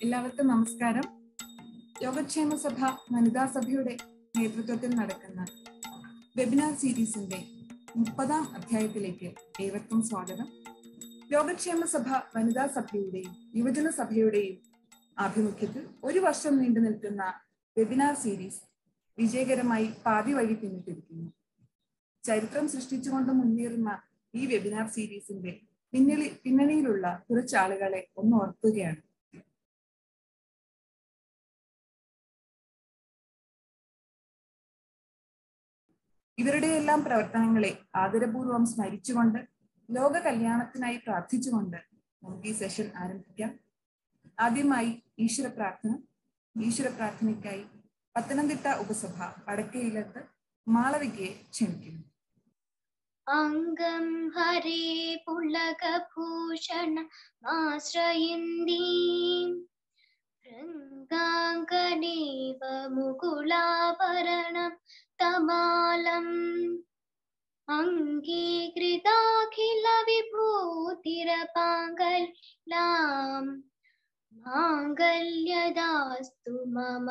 എല്ലാവർക്കും നമസ്കാരം യോഗക്ഷേമ സഭ വനിതാ സഭയുടെ നേതൃത്വത്തിൽ നടക്കുന്ന വെബിനാർ സീരീസിന്റെ മുപ്പതാം അധ്യായത്തിലേക്ക് ഏവർക്കും സ്വാഗതം യോഗക്ഷേമ സഭ വനിതാ സഭയുടെയും യുവജന സഭയുടെയും ആഭിമുഖ്യത്തിൽ ഒരു വർഷം നീണ്ടു നിൽക്കുന്ന വെബിനാർ സീരീസ് വിജയകരമായി പാതി വഴി പിന്നിട്ടിരിക്കുന്നു ചരിത്രം സൃഷ്ടിച്ചുകൊണ്ട് മുന്നേറുന്ന ഈ വെബിനാർ സീരീസിന്റെ പിന്നണി പിന്നണിയിലുള്ള കുറച്ച് ആളുകളെ ഒന്ന് ഓർക്കുകയാണ് ഇവരുടെയെല്ലാം പ്രവർത്തനങ്ങളെ ആദരപൂർവ്വം സ്മരിച്ചുകൊണ്ട് ലോക കല്യാണത്തിനായി പ്രാർത്ഥിച്ചുകൊണ്ട് നമുക്ക് ഈ സെഷൻ ആരംഭിക്കാം ആദ്യമായി ഈശ്വര പ്രാർത്ഥന ഈശ്വര പ്രാർത്ഥനയ്ക്കായി പത്തനംതിട്ട ഉപസഭ വടക്കേയിലത്ത് മാളവികയെ ക്ഷണിക്കുന്നു അംഗം ഹരേ പുളകഭൂഷണ ആശ്രയന്തീം ഭൃംഗാംഗനേവ മുകുളാഭരണം തമാലം അംഗീകൃതാഖില വിഭൂതിരപാങ്കലാം മാംഗല്യദാസ്തു മമ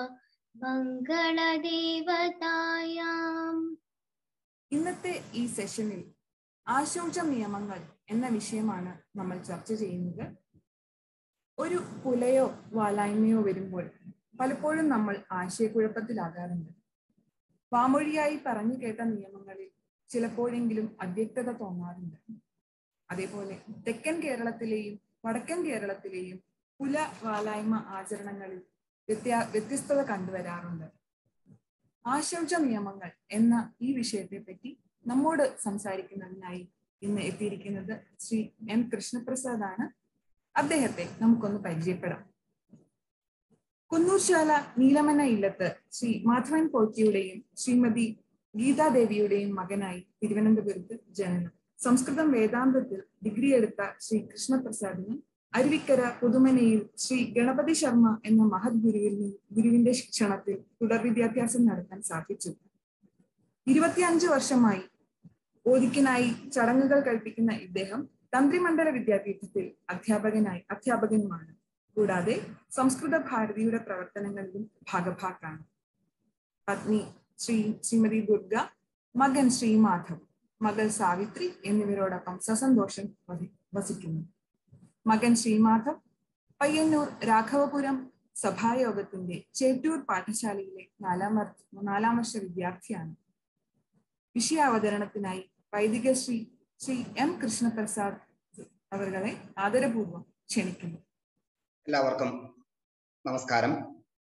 മംഗളദേവതായാം ഇന്നത്തെ ഈ സെഷനിൽ ആശൗച നിയമങ്ങൾ എന്ന വിഷയമാണ് നമ്മൾ ചർച്ച ചെയ്യുന്നത് ഒരു പുലയോ വാലായ്മയോ വരുമ്പോൾ പലപ്പോഴും നമ്മൾ ആശയക്കുഴപ്പത്തിലാകാറുണ്ട് വാമൊഴിയായി പറഞ്ഞു കേട്ട നിയമങ്ങളിൽ ചിലപ്പോഴെങ്കിലും അവ്യക്തത തോന്നാറുണ്ട് അതേപോലെ തെക്കൻ കേരളത്തിലെയും വടക്കൻ കേരളത്തിലെയും പുല വാലായ്മ ആചരണങ്ങളിൽ വ്യത്യാ വ്യത്യസ്തത കണ്ടുവരാറുണ്ട് ആശൗച നിയമങ്ങൾ എന്ന ഈ വിഷയത്തെ പറ്റി നമ്മോട് സംസാരിക്കുന്നതിനായി ഇന്ന് എത്തിയിരിക്കുന്നത് ശ്രീ എം കൃഷ്ണപ്രസാദ് ആണ് അദ്ദേഹത്തെ നമുക്കൊന്ന് പരിചയപ്പെടാം കുന്നൂർശാല നീലമന ഇല്ലത്ത് ശ്രീ മാധവൻ പോറ്റിയുടെയും ശ്രീമതി ഗീതാദേവിയുടെയും മകനായി തിരുവനന്തപുരത്ത് ജനനം സംസ്കൃതം വേദാന്തത്തിൽ ഡിഗ്രി എടുത്ത ശ്രീ കൃഷ്ണപ്രസാദിന് അരുവിക്കര പുതുമനയിൽ ശ്രീ ഗണപതി ശർമ്മ എന്ന മഹത് ഗുരുവിൽ ഗുരുവിന്റെ ശിക്ഷണത്തിൽ തുടർ വിദ്യാഭ്യാസം നടത്താൻ സാധിച്ചു ഇരുപത്തിയഞ്ച് വർഷമായി ഓദിക്കിനായി ചടങ്ങുകൾ കൽപ്പിക്കുന്ന ഇദ്ദേഹം തന്ത്രിമണ്ഡല വിദ്യാപീഠത്തിൽ അധ്യാപകനായി അധ്യാപകനുമാണ് കൂടാതെ സംസ്കൃത ഭാരതിയുടെ പ്രവർത്തനങ്ങളിലും ഭാഗഭാക്കാണ് പത്നി ശ്രീ ശ്രീമതി ദുർഗ മകൻ ശ്രീ മാധവ് മകൾ സാവിത്രി എന്നിവരോടൊപ്പം സസന്തോഷം വസിക്കുന്നു മകൻ ശ്രീമാധവ് പയ്യന്നൂർ രാഘവപുരം സഭായോഗത്തിന്റെ ചേറ്റൂർ പാഠശാലയിലെ നാലാം നാലാം വർഷ വിദ്യാർത്ഥിയാണ് വിഷയാവതരണത്തിനായി വൈദിക ശ്രീ ശ്രീ എം കൃഷ്ണപ്രസാദ് അവരുടെ ആദരപൂർവ്വം ക്ഷണിക്കുന്നു എല്ലാവർക്കും നമസ്കാരം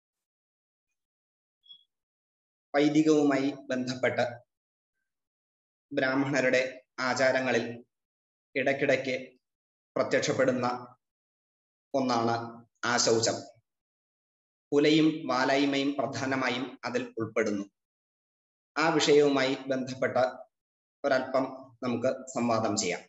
വൈദികവുമായി ബന്ധപ്പെട്ട് ബ്രാഹ്മണരുടെ ആചാരങ്ങളിൽ ഇടയ്ക്കിടയ്ക്ക് പ്രത്യക്ഷപ്പെടുന്ന ഒന്നാണ് ആശൗചം പുലയും വാലായ്മയും പ്രധാനമായും അതിൽ ഉൾപ്പെടുന്നു ആ വിഷയവുമായി ബന്ധപ്പെട്ട ഒരല്പം നമുക്ക് സംവാദം ചെയ്യാം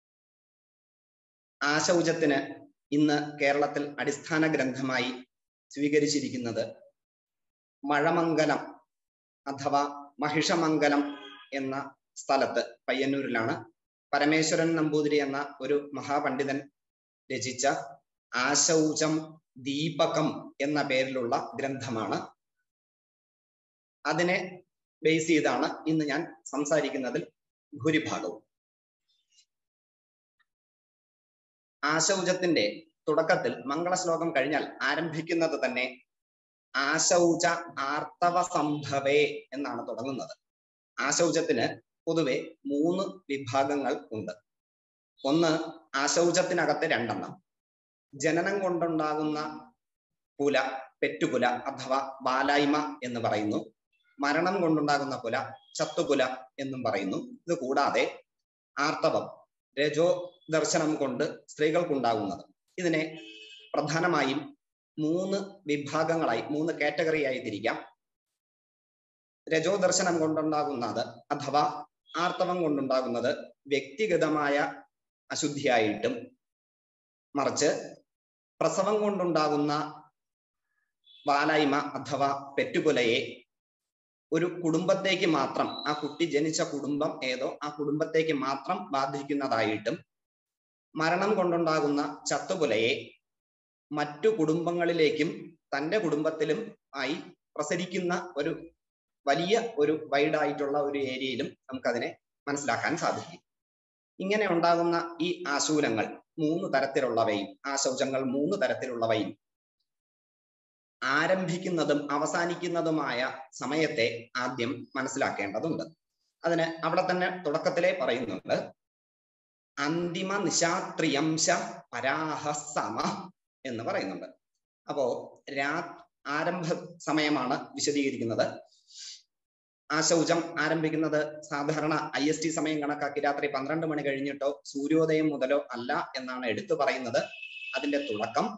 ആശൗചത്തിന് ഇന്ന് കേരളത്തിൽ അടിസ്ഥാന ഗ്രന്ഥമായി സ്വീകരിച്ചിരിക്കുന്നത് മഴമംഗലം അഥവാ മഹിഷമംഗലം എന്ന സ്ഥലത്ത് പയ്യന്നൂരിലാണ് പരമേശ്വരൻ നമ്പൂതിരി എന്ന ഒരു മഹാപണ്ഡിതൻ രചിച്ച ആശൗചം ദീപകം എന്ന പേരിലുള്ള ഗ്രന്ഥമാണ് അതിനെ ബേസ് ചെയ്താണ് ഇന്ന് ഞാൻ സംസാരിക്കുന്നതിൽ ഭൂരിഭാഗവും ആശൗചത്തിന്റെ തുടക്കത്തിൽ മംഗളശ്ലോകം കഴിഞ്ഞാൽ ആരംഭിക്കുന്നത് തന്നെ ആശൗച ആർത്തവ സംഭവേ എന്നാണ് തുടങ്ങുന്നത് ആശൗചത്തിന് പൊതുവെ മൂന്ന് വിഭാഗങ്ങൾ ഉണ്ട് ഒന്ന് ആശൗചത്തിനകത്ത് രണ്ടെണ്ണം ജനനം കൊണ്ടുണ്ടാകുന്ന പുല പെറ്റുപുല അഥവാ ബാലായ്മ എന്ന് പറയുന്നു മരണം കൊണ്ടുണ്ടാകുന്ന പുല ചത്തുപുല എന്നും പറയുന്നു ഇത് കൂടാതെ ആർത്തവം രജോ ദർശനം കൊണ്ട് സ്ത്രീകൾക്കുണ്ടാകുന്നത് ഇതിനെ പ്രധാനമായും മൂന്ന് വിഭാഗങ്ങളായി മൂന്ന് കാറ്റഗറിയായി തിരിക്കാം രജോ ദർശനം കൊണ്ടുണ്ടാകുന്നത് അഥവാ ആർത്തവം കൊണ്ടുണ്ടാകുന്നത് വ്യക്തിഗതമായ അശുദ്ധിയായിട്ടും മറിച്ച് പ്രസവം കൊണ്ടുണ്ടാകുന്ന വാലായ്മ അഥവാ പെറ്റുപുലയെ ഒരു കുടുംബത്തേക്ക് മാത്രം ആ കുട്ടി ജനിച്ച കുടുംബം ഏതോ ആ കുടുംബത്തേക്ക് മാത്രം ബാധിക്കുന്നതായിട്ടും മരണം കൊണ്ടുണ്ടാകുന്ന ചത്തുപുലയെ മറ്റു കുടുംബങ്ങളിലേക്കും തന്റെ കുടുംബത്തിലും ആയി പ്രസരിക്കുന്ന ഒരു വലിയ ഒരു വൈഡ് ആയിട്ടുള്ള ഒരു ഏരിയയിലും നമുക്കതിനെ മനസ്സിലാക്കാൻ സാധിക്കും ഇങ്ങനെ ഉണ്ടാകുന്ന ഈ ആശൂലങ്ങൾ മൂന്ന് തരത്തിലുള്ളവയും ആശൗചങ്ങൾ മൂന്ന് തരത്തിലുള്ളവയും ആരംഭിക്കുന്നതും അവസാനിക്കുന്നതുമായ സമയത്തെ ആദ്യം മനസ്സിലാക്കേണ്ടതുണ്ട് അതിന് അവിടെ തന്നെ തുടക്കത്തിലേ പറയുന്നുണ്ട് അന്തിമ നിശാത്രിയംശ പരാഹസമ എന്ന് പറയുന്നുണ്ട് അപ്പോ രാ ആരംഭ സമയമാണ് വിശദീകരിക്കുന്നത് ആ ശൗചം ആരംഭിക്കുന്നത് സാധാരണ ഐ എസ് ടി സമയം കണക്കാക്കി രാത്രി പന്ത്രണ്ട് മണി കഴിഞ്ഞിട്ടോ സൂര്യോദയം മുതലോ അല്ല എന്നാണ് എടുത്തു പറയുന്നത് അതിന്റെ തുടക്കം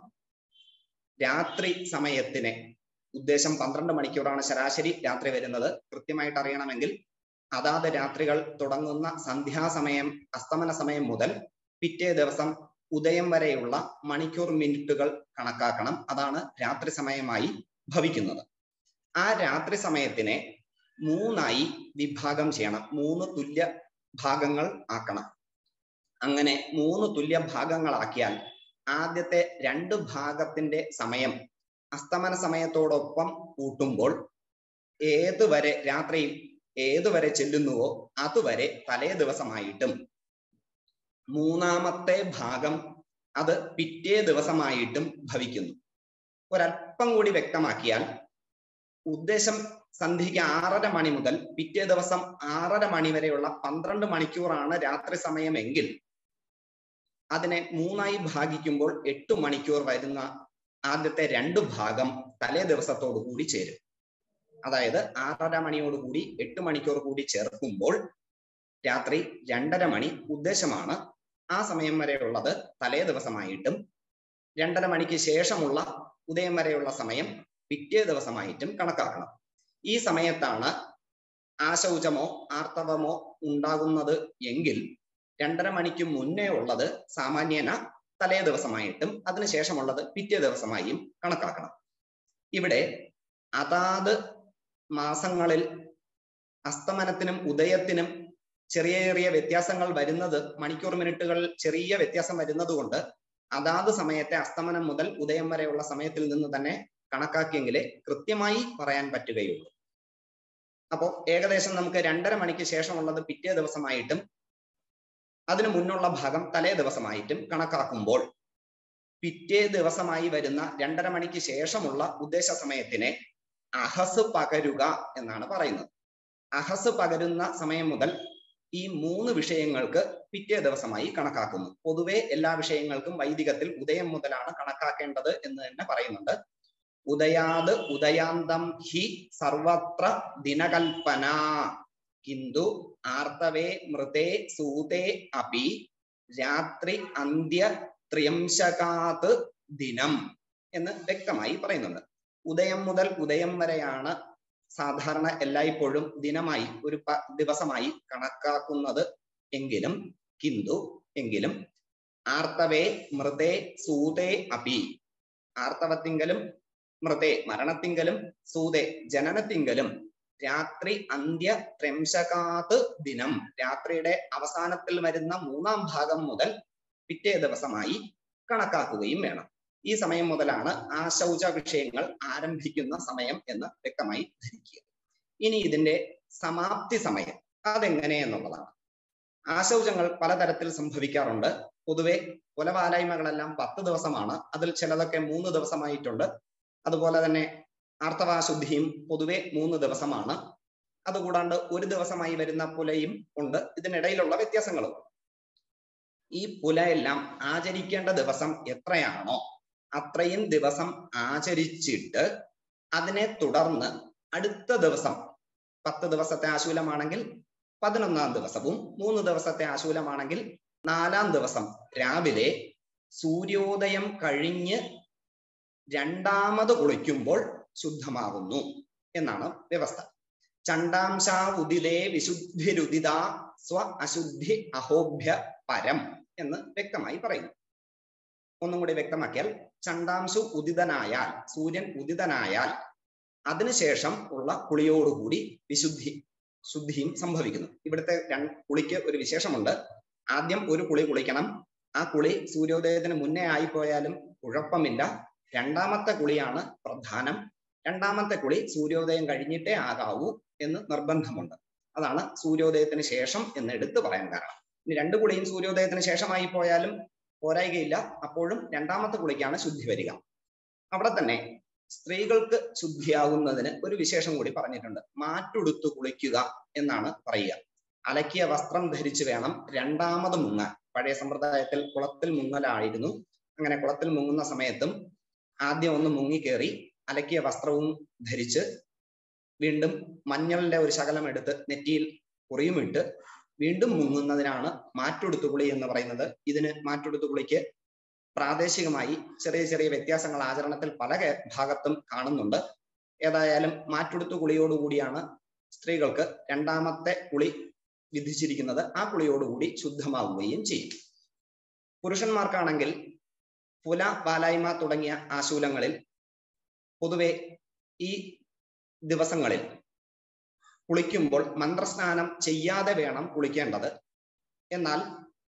രാത്രി സമയത്തിനെ ഉദ്ദേശം പന്ത്രണ്ട് മണിക്കൂറാണ് ശരാശരി രാത്രി വരുന്നത് കൃത്യമായിട്ട് അറിയണമെങ്കിൽ അതാത് രാത്രികൾ തുടങ്ങുന്ന സന്ധ്യാസമയം അസ്തമന സമയം മുതൽ പിറ്റേ ദിവസം ഉദയം വരെയുള്ള മണിക്കൂർ മിനിറ്റുകൾ കണക്കാക്കണം അതാണ് രാത്രി സമയമായി ഭവിക്കുന്നത് ആ രാത്രി സമയത്തിനെ മൂന്നായി വിഭാഗം ചെയ്യണം മൂന്ന് തുല്യ ഭാഗങ്ങൾ ആക്കണം അങ്ങനെ മൂന്ന് തുല്യ ഭാഗങ്ങളാക്കിയാൽ ആദ്യത്തെ രണ്ട് ഭാഗത്തിന്റെ സമയം അസ്തമന സമയത്തോടൊപ്പം കൂട്ടുമ്പോൾ ഏതുവരെ രാത്രിയിൽ ഏതുവരെ ചെല്ലുന്നുവോ അതുവരെ തലേ ദിവസമായിട്ടും മൂന്നാമത്തെ ഭാഗം അത് പിറ്റേ ദിവസമായിട്ടും ഭവിക്കുന്നു ഒരല്പം കൂടി വ്യക്തമാക്കിയാൽ ഉദ്ദേശം സന്ധ്യയ്ക്ക് ആറര മണി മുതൽ പിറ്റേ ദിവസം ആറര മണി വരെയുള്ള പന്ത്രണ്ട് മണിക്കൂറാണ് രാത്രി സമയമെങ്കിൽ അതിനെ മൂന്നായി ഭാഗിക്കുമ്പോൾ എട്ട് മണിക്കൂർ വരുന്ന ആദ്യത്തെ രണ്ട് ഭാഗം തലേ ദിവസത്തോടു കൂടി ചേരും അതായത് ആറര മണിയോടുകൂടി എട്ട് മണിക്കൂർ കൂടി ചേർക്കുമ്പോൾ രാത്രി രണ്ടര മണി ഉദ്ദേശമാണ് ആ സമയം വരെയുള്ളത് തലേ ദിവസമായിട്ടും രണ്ടര മണിക്ക് ശേഷമുള്ള ഉദയം വരെയുള്ള സമയം പിറ്റേ ദിവസമായിട്ടും കണക്കാക്കണം ഈ സമയത്താണ് ആശൗചമോ ആർത്തവമോ ഉണ്ടാകുന്നത് എങ്കിൽ രണ്ടര മണിക്ക് മുന്നേ ഉള്ളത് സാമാന്യേന തലേ ദിവസമായിട്ടും അതിനുശേഷമുള്ളത് പിറ്റേ ദിവസമായും കണക്കാക്കണം ഇവിടെ അതാത് മാസങ്ങളിൽ അസ്തമനത്തിനും ഉദയത്തിനും ചെറിയ ചെറിയ വ്യത്യാസങ്ങൾ വരുന്നത് മണിക്കൂർ മിനിറ്റുകളിൽ ചെറിയ വ്യത്യാസം വരുന്നത് കൊണ്ട് അതാത് സമയത്തെ അസ്തമനം മുതൽ ഉദയം വരെയുള്ള സമയത്തിൽ നിന്ന് തന്നെ കണക്കാക്കിയെങ്കിലേ കൃത്യമായി പറയാൻ പറ്റുകയുള്ളൂ അപ്പോൾ ഏകദേശം നമുക്ക് രണ്ടര മണിക്ക് ശേഷമുള്ളത് പിറ്റേ ദിവസമായിട്ടും അതിനു മുന്നുള്ള ഭാഗം തലേ ദിവസമായിട്ടും കണക്കാക്കുമ്പോൾ പിറ്റേ ദിവസമായി വരുന്ന രണ്ടര മണിക്ക് ശേഷമുള്ള ഉദ്ദേശ സമയത്തിനെ അഹസ് പകരുക എന്നാണ് പറയുന്നത് അഹസ് പകരുന്ന സമയം മുതൽ ഈ മൂന്ന് വിഷയങ്ങൾക്ക് പിറ്റേ ദിവസമായി കണക്കാക്കുന്നു പൊതുവെ എല്ലാ വിഷയങ്ങൾക്കും വൈദികത്തിൽ ഉദയം മുതലാണ് കണക്കാക്കേണ്ടത് എന്ന് തന്നെ പറയുന്നുണ്ട് ഉദയാത് ഉദയാന്തം ഹി സർവത്ര ദിനകൽപ്പന കിന്തു ആർത്തവേ മൃതേ സൂതേ അപി രാത്രി അന്ത്യ ത്രിയംശകാത് ദിനം എന്ന് വ്യക്തമായി പറയുന്നുണ്ട് ഉദയം മുതൽ ഉദയം വരെയാണ് സാധാരണ എല്ലായ്പ്പോഴും ദിനമായി ഒരു പ- ദിവസമായി കണക്കാക്കുന്നത് എങ്കിലും കിന്തു എങ്കിലും ആർത്തവേ മൃതേ സൂതേ അപി ആർത്തവത്തിങ്കലും മൃതേ മരണത്തിങ്കലും സൂതേ ജനനത്തിങ്കലും രാത്രി അന്ത്യ ത്രിംശകാത് ദിനം രാത്രിയുടെ അവസാനത്തിൽ വരുന്ന മൂന്നാം ഭാഗം മുതൽ പിറ്റേ ദിവസമായി കണക്കാക്കുകയും വേണം ഈ സമയം മുതലാണ് ആ ശൗച വിഷയങ്ങൾ ആരംഭിക്കുന്ന സമയം എന്ന് വ്യക്തമായി ധരിക്കുക ഇനി ഇതിന്റെ സമാപ്തി സമയം അതെങ്ങനെ എന്നുള്ളതാണ് ആശൗചങ്ങൾ പലതരത്തിൽ സംഭവിക്കാറുണ്ട് പൊതുവെ കൊലപാലായ്മകളെല്ലാം പത്ത് ദിവസമാണ് അതിൽ ചിലതൊക്കെ മൂന്ന് ദിവസമായിട്ടുണ്ട് അതുപോലെ തന്നെ ആർത്തവാശുദ്ധിയും പൊതുവെ മൂന്ന് ദിവസമാണ് അതുകൂടാണ്ട് ഒരു ദിവസമായി വരുന്ന പുലയും ഉണ്ട് ഇതിനിടയിലുള്ള വ്യത്യാസങ്ങളും ഈ പുലയെല്ലാം ആചരിക്കേണ്ട ദിവസം എത്രയാണോ അത്രയും ദിവസം ആചരിച്ചിട്ട് അതിനെ തുടർന്ന് അടുത്ത ദിവസം പത്ത് ദിവസത്തെ ആശൂലമാണെങ്കിൽ പതിനൊന്നാം ദിവസവും മൂന്ന് ദിവസത്തെ ആശൂലമാണെങ്കിൽ നാലാം ദിവസം രാവിലെ സൂര്യോദയം കഴിഞ്ഞ് രണ്ടാമത് കുളിക്കുമ്പോൾ ശുദ്ധമാകുന്നു എന്നാണ് വ്യവസ്ഥ ചണ്ടാംശ ഉദിതേ വിശുദ്ധിരുദിത സ്വ അശുദ്ധി അഹോഭ്യ പരം എന്ന് വ്യക്തമായി പറയുന്നു ഒന്നും കൂടി വ്യക്തമാക്കിയാൽ ചണ്ടാംശു ഉദിതനായാൽ സൂര്യൻ ഉദിതനായാൽ അതിനുശേഷം ഉള്ള കുളിയോടുകൂടി വിശുദ്ധി ശുദ്ധിയും സംഭവിക്കുന്നു ഇവിടുത്തെ രണ്ട് കുളിക്ക് ഒരു വിശേഷമുണ്ട് ആദ്യം ഒരു കുളി കുളിക്കണം ആ കുളി സൂര്യോദയത്തിന് മുന്നേ ആയിപ്പോയാലും കുഴപ്പമില്ല രണ്ടാമത്തെ കുളിയാണ് പ്രധാനം രണ്ടാമത്തെ കുളി സൂര്യോദയം കഴിഞ്ഞിട്ടേ ആകാവൂ എന്ന് നിർബന്ധമുണ്ട് അതാണ് സൂര്യോദയത്തിന് ശേഷം എന്ന് എടുത്തു പറയാൻ കാരണം ഇനി രണ്ട് കുളിയും സൂര്യോദയത്തിന് ശേഷമായി പോയാലും പോരായികയില്ല അപ്പോഴും രണ്ടാമത്തെ കുളിക്കാണ് ശുദ്ധി വരിക അവിടെ തന്നെ സ്ത്രീകൾക്ക് ശുദ്ധിയാകുന്നതിന് ഒരു വിശേഷം കൂടി പറഞ്ഞിട്ടുണ്ട് മാറ്റുടുത്തു കുളിക്കുക എന്നാണ് പറയുക അലക്കിയ വസ്ത്രം ധരിച്ചു വേണം രണ്ടാമത് മുങ്ങാൻ പഴയ സമ്പ്രദായത്തിൽ കുളത്തിൽ മുങ്ങലായിരുന്നു അങ്ങനെ കുളത്തിൽ മുങ്ങുന്ന സമയത്തും ആദ്യം ഒന്ന് മുങ്ങിക്കേറി അലക്കിയ വസ്ത്രവും ധരിച്ച് വീണ്ടും മഞ്ഞളിന്റെ ഒരു ശകലം എടുത്ത് നെറ്റിയിൽ കുറിയുമിട്ട് വീണ്ടും മുങ്ങുന്നതിനാണ് മാറ്റുടുത്തു കുളി എന്ന് പറയുന്നത് ഇതിന് മാറ്റുടുത്തു കുളിക്ക് പ്രാദേശികമായി ചെറിയ ചെറിയ വ്യത്യാസങ്ങൾ ആചരണത്തിൽ പല കേ- ഭാഗത്തും കാണുന്നുണ്ട് ഏതായാലും മാറ്റുടുത്തു കുളിയോടുകൂടിയാണ് സ്ത്രീകൾക്ക് രണ്ടാമത്തെ കുളി വിധിച്ചിരിക്കുന്നത് ആ കുളിയോടുകൂടി ശുദ്ധമാവുകയും ചെയ്യും പുരുഷന്മാർക്കാണെങ്കിൽ പുല പാലായ്മ തുടങ്ങിയ ആശൂലങ്ങളിൽ പൊതുവെ ഈ ദിവസങ്ങളിൽ കുളിക്കുമ്പോൾ മന്ത്രസ്നാനം ചെയ്യാതെ വേണം കുളിക്കേണ്ടത് എന്നാൽ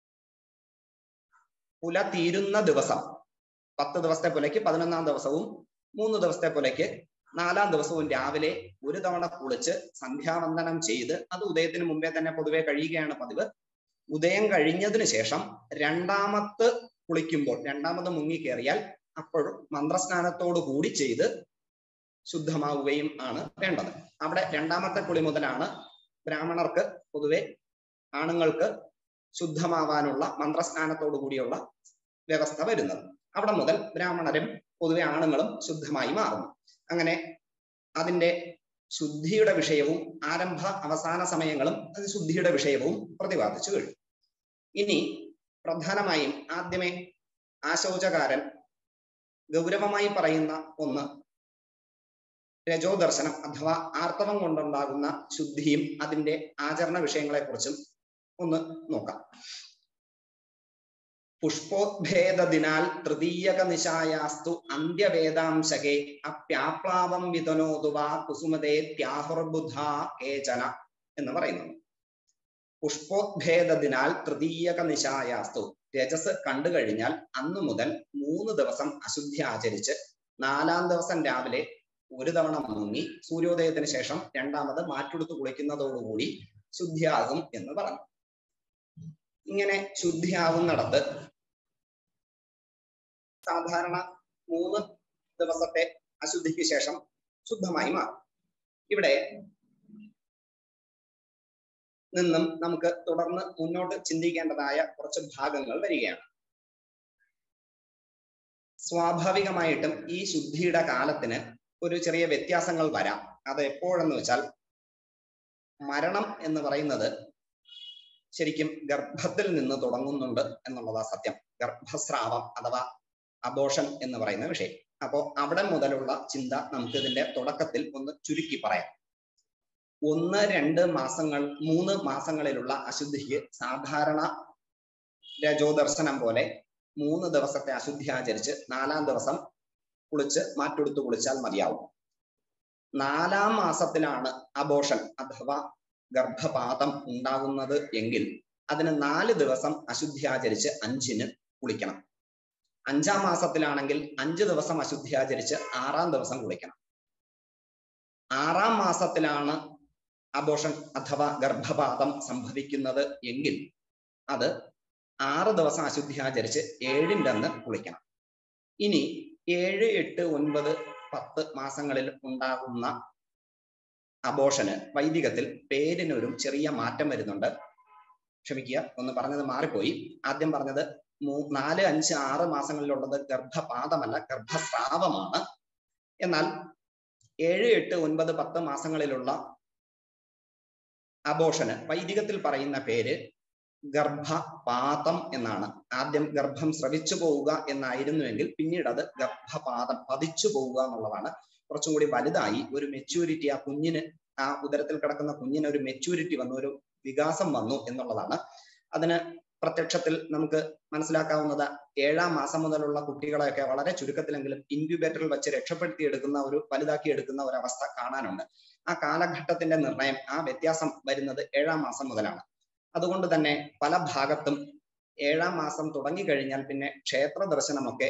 പുല തീരുന്ന ദിവസം പത്ത് ദിവസത്തെ പുലയ്ക്ക് പതിനൊന്നാം ദിവസവും മൂന്ന് ദിവസത്തെ പുലയ്ക്ക് നാലാം ദിവസവും രാവിലെ ഒരു തവണ കുളിച്ച് സന്ധ്യാവന്ദനം ചെയ്ത് അത് ഉദയത്തിന് മുമ്പേ തന്നെ പൊതുവെ കഴിയുകയാണ് പതിവ് ഉദയം കഴിഞ്ഞതിന് ശേഷം രണ്ടാമത്ത് കുളിക്കുമ്പോൾ രണ്ടാമത് മുങ്ങിക്കേറിയാൽ അപ്പോഴും മന്ത്രസ്നാനത്തോടു കൂടി ചെയ്ത് ശുദ്ധമാവുകയും ആണ് വേണ്ടത് അവിടെ രണ്ടാമത്തെ കുളി മുതലാണ് ബ്രാഹ്മണർക്ക് പൊതുവെ ആണുങ്ങൾക്ക് ശുദ്ധമാവാനുള്ള മന്ത്രസ്നാനത്തോടു കൂടിയുള്ള വ്യവസ്ഥ വരുന്നത് അവിടെ മുതൽ ബ്രാഹ്മണരും പൊതുവെ ആണുങ്ങളും ശുദ്ധമായി മാറുന്നു അങ്ങനെ അതിന്റെ ശുദ്ധിയുടെ വിഷയവും ആരംഭ അവസാന സമയങ്ങളും അത് ശുദ്ധിയുടെ വിഷയവും പ്രതിപാദിച്ചു കഴിഞ്ഞു ഇനി പ്രധാനമായും ആദ്യമേ ആശൗചകാരൻ ഗൗരവമായി പറയുന്ന ഒന്ന് രജോദർശനം അഥവാ ആർത്തവം കൊണ്ടുണ്ടാകുന്ന ശുദ്ധിയും അതിന്റെ ആചരണ വിഷയങ്ങളെ കുറിച്ചും ഒന്ന് നോക്കാം പുഷ്പോദ്ഭേദദിനാൽ തൃതീയക നിശായാസ്തു അന്ത്യവേദാംശകെ അപ്യാപ്ലാവം വിതനോതു വാ കുസുമതേ ത്യാഹുർബുധ കേചന എന്ന് പറയുന്നു പുഷ്പോദ്ഭേദദിനാൽ തൃതീയക നിശായാസ്തു രജസ് കണ്ടു കഴിഞ്ഞാൽ അന്നു മുതൽ മൂന്ന് ദിവസം അശുദ്ധി ആചരിച്ച് നാലാം ദിവസം രാവിലെ ഒരു തവണ മുങ്ങി സൂര്യോദയത്തിന് ശേഷം രണ്ടാമത് മാറ്റെടുത്ത് കുളിക്കുന്നതോടുകൂടി ശുദ്ധിയാകും എന്ന് പറഞ്ഞു ഇങ്ങനെ ശുദ്ധിയാവുന്നിടത്ത് സാധാരണ മൂന്ന് ദിവസത്തെ അശുദ്ധിക്ക് ശേഷം ശുദ്ധമായി മാറും ഇവിടെ നിന്നും നമുക്ക് തുടർന്ന് മുന്നോട്ട് ചിന്തിക്കേണ്ടതായ കുറച്ച് ഭാഗങ്ങൾ വരികയാണ് സ്വാഭാവികമായിട്ടും ഈ ശുദ്ധിയുടെ കാലത്തിന് ഒരു ചെറിയ വ്യത്യാസങ്ങൾ വരാം അത് എപ്പോഴെന്ന് വെച്ചാൽ മരണം എന്ന് പറയുന്നത് ശരിക്കും ഗർഭത്തിൽ നിന്ന് തുടങ്ങുന്നുണ്ട് എന്നുള്ളതാ സത്യം ഗർഭസ്രാവം അഥവാ അബോഷൻ എന്ന് പറയുന്ന വിഷയം അപ്പോ അവിടെ മുതലുള്ള ചിന്ത നമുക്ക് ഇതിന്റെ തുടക്കത്തിൽ ഒന്ന് ചുരുക്കി പറയാം ഒന്ന് രണ്ട് മാസങ്ങൾ മൂന്ന് മാസങ്ങളിലുള്ള അശുദ്ധിക്ക് സാധാരണ രജോദർശനം പോലെ മൂന്ന് ദിവസത്തെ അശുദ്ധി ആചരിച്ച് നാലാം ദിവസം കുളിച്ച് മാറ്റെടുത്ത് കുളിച്ചാൽ മതിയാവും നാലാം മാസത്തിലാണ് അബോഷൻ അഥവാ ഗർഭപാതം ഉണ്ടാകുന്നത് എങ്കിൽ അതിന് നാല് ദിവസം അശുദ്ധി ആചരിച്ച് അഞ്ചിന് കുളിക്കണം അഞ്ചാം മാസത്തിലാണെങ്കിൽ അഞ്ച് ദിവസം അശുദ്ധി ആചരിച്ച് ആറാം ദിവസം കുളിക്കണം ആറാം മാസത്തിലാണ് അബോഷൻ അഥവാ ഗർഭപാതം സംഭവിക്കുന്നത് എങ്കിൽ അത് ആറ് ദിവസം അശുദ്ധി ആചരിച്ച് ഏഴിൻ്റെ അന്ന് കുളിക്കണം ഇനി ഏഴ് എട്ട് ഒൻപത് പത്ത് മാസങ്ങളിൽ ഉണ്ടാകുന്ന അബോഷന് വൈദികത്തിൽ പേരിനൊരു ചെറിയ മാറ്റം വരുന്നുണ്ട് ക്ഷമിക്കുക ഒന്ന് പറഞ്ഞത് മാറിപ്പോയി ആദ്യം പറഞ്ഞത് മൂ നാല് അഞ്ച് ആറ് മാസങ്ങളിലുള്ളത് ഗർഭപാതമല്ല ഗർഭസ്രാവമാണ് എന്നാൽ ഏഴ് എട്ട് ഒൻപത് പത്ത് മാസങ്ങളിലുള്ള അബോഷന് വൈദികത്തിൽ പറയുന്ന പേര് ഗർഭപാതം എന്നാണ് ആദ്യം ഗർഭം സ്രവിച്ചു പോവുക എന്നായിരുന്നുവെങ്കിൽ പിന്നീട് അത് ഗർഭപാതം പതിച്ചു പോവുക എന്നുള്ളതാണ് കുറച്ചും കൂടി വലുതായി ഒരു മെച്യൂരിറ്റി ആ കുഞ്ഞിന് ആ ഉദരത്തിൽ കിടക്കുന്ന കുഞ്ഞിന് ഒരു മെച്യൂരിറ്റി വന്നു ഒരു വികാസം വന്നു എന്നുള്ളതാണ് അതിന് പ്രത്യക്ഷത്തിൽ നമുക്ക് മനസ്സിലാക്കാവുന്നത് ഏഴാം മാസം മുതലുള്ള കുട്ടികളെയൊക്കെ വളരെ ചുരുക്കത്തിലെങ്കിലും ഇൻക്യുബേറ്ററിൽ വെച്ച് രക്ഷപ്പെടുത്തി എടുക്കുന്ന ഒരു വലുതാക്കി എടുക്കുന്ന ഒരു അവസ്ഥ കാണാനുണ്ട് ആ കാലഘട്ടത്തിന്റെ നിർണയം ആ വ്യത്യാസം വരുന്നത് ഏഴാം മാസം മുതലാണ് അതുകൊണ്ട് തന്നെ പല ഭാഗത്തും ഏഴാം മാസം തുടങ്ങിക്കഴിഞ്ഞാൽ പിന്നെ ക്ഷേത്ര ദർശനമൊക്കെ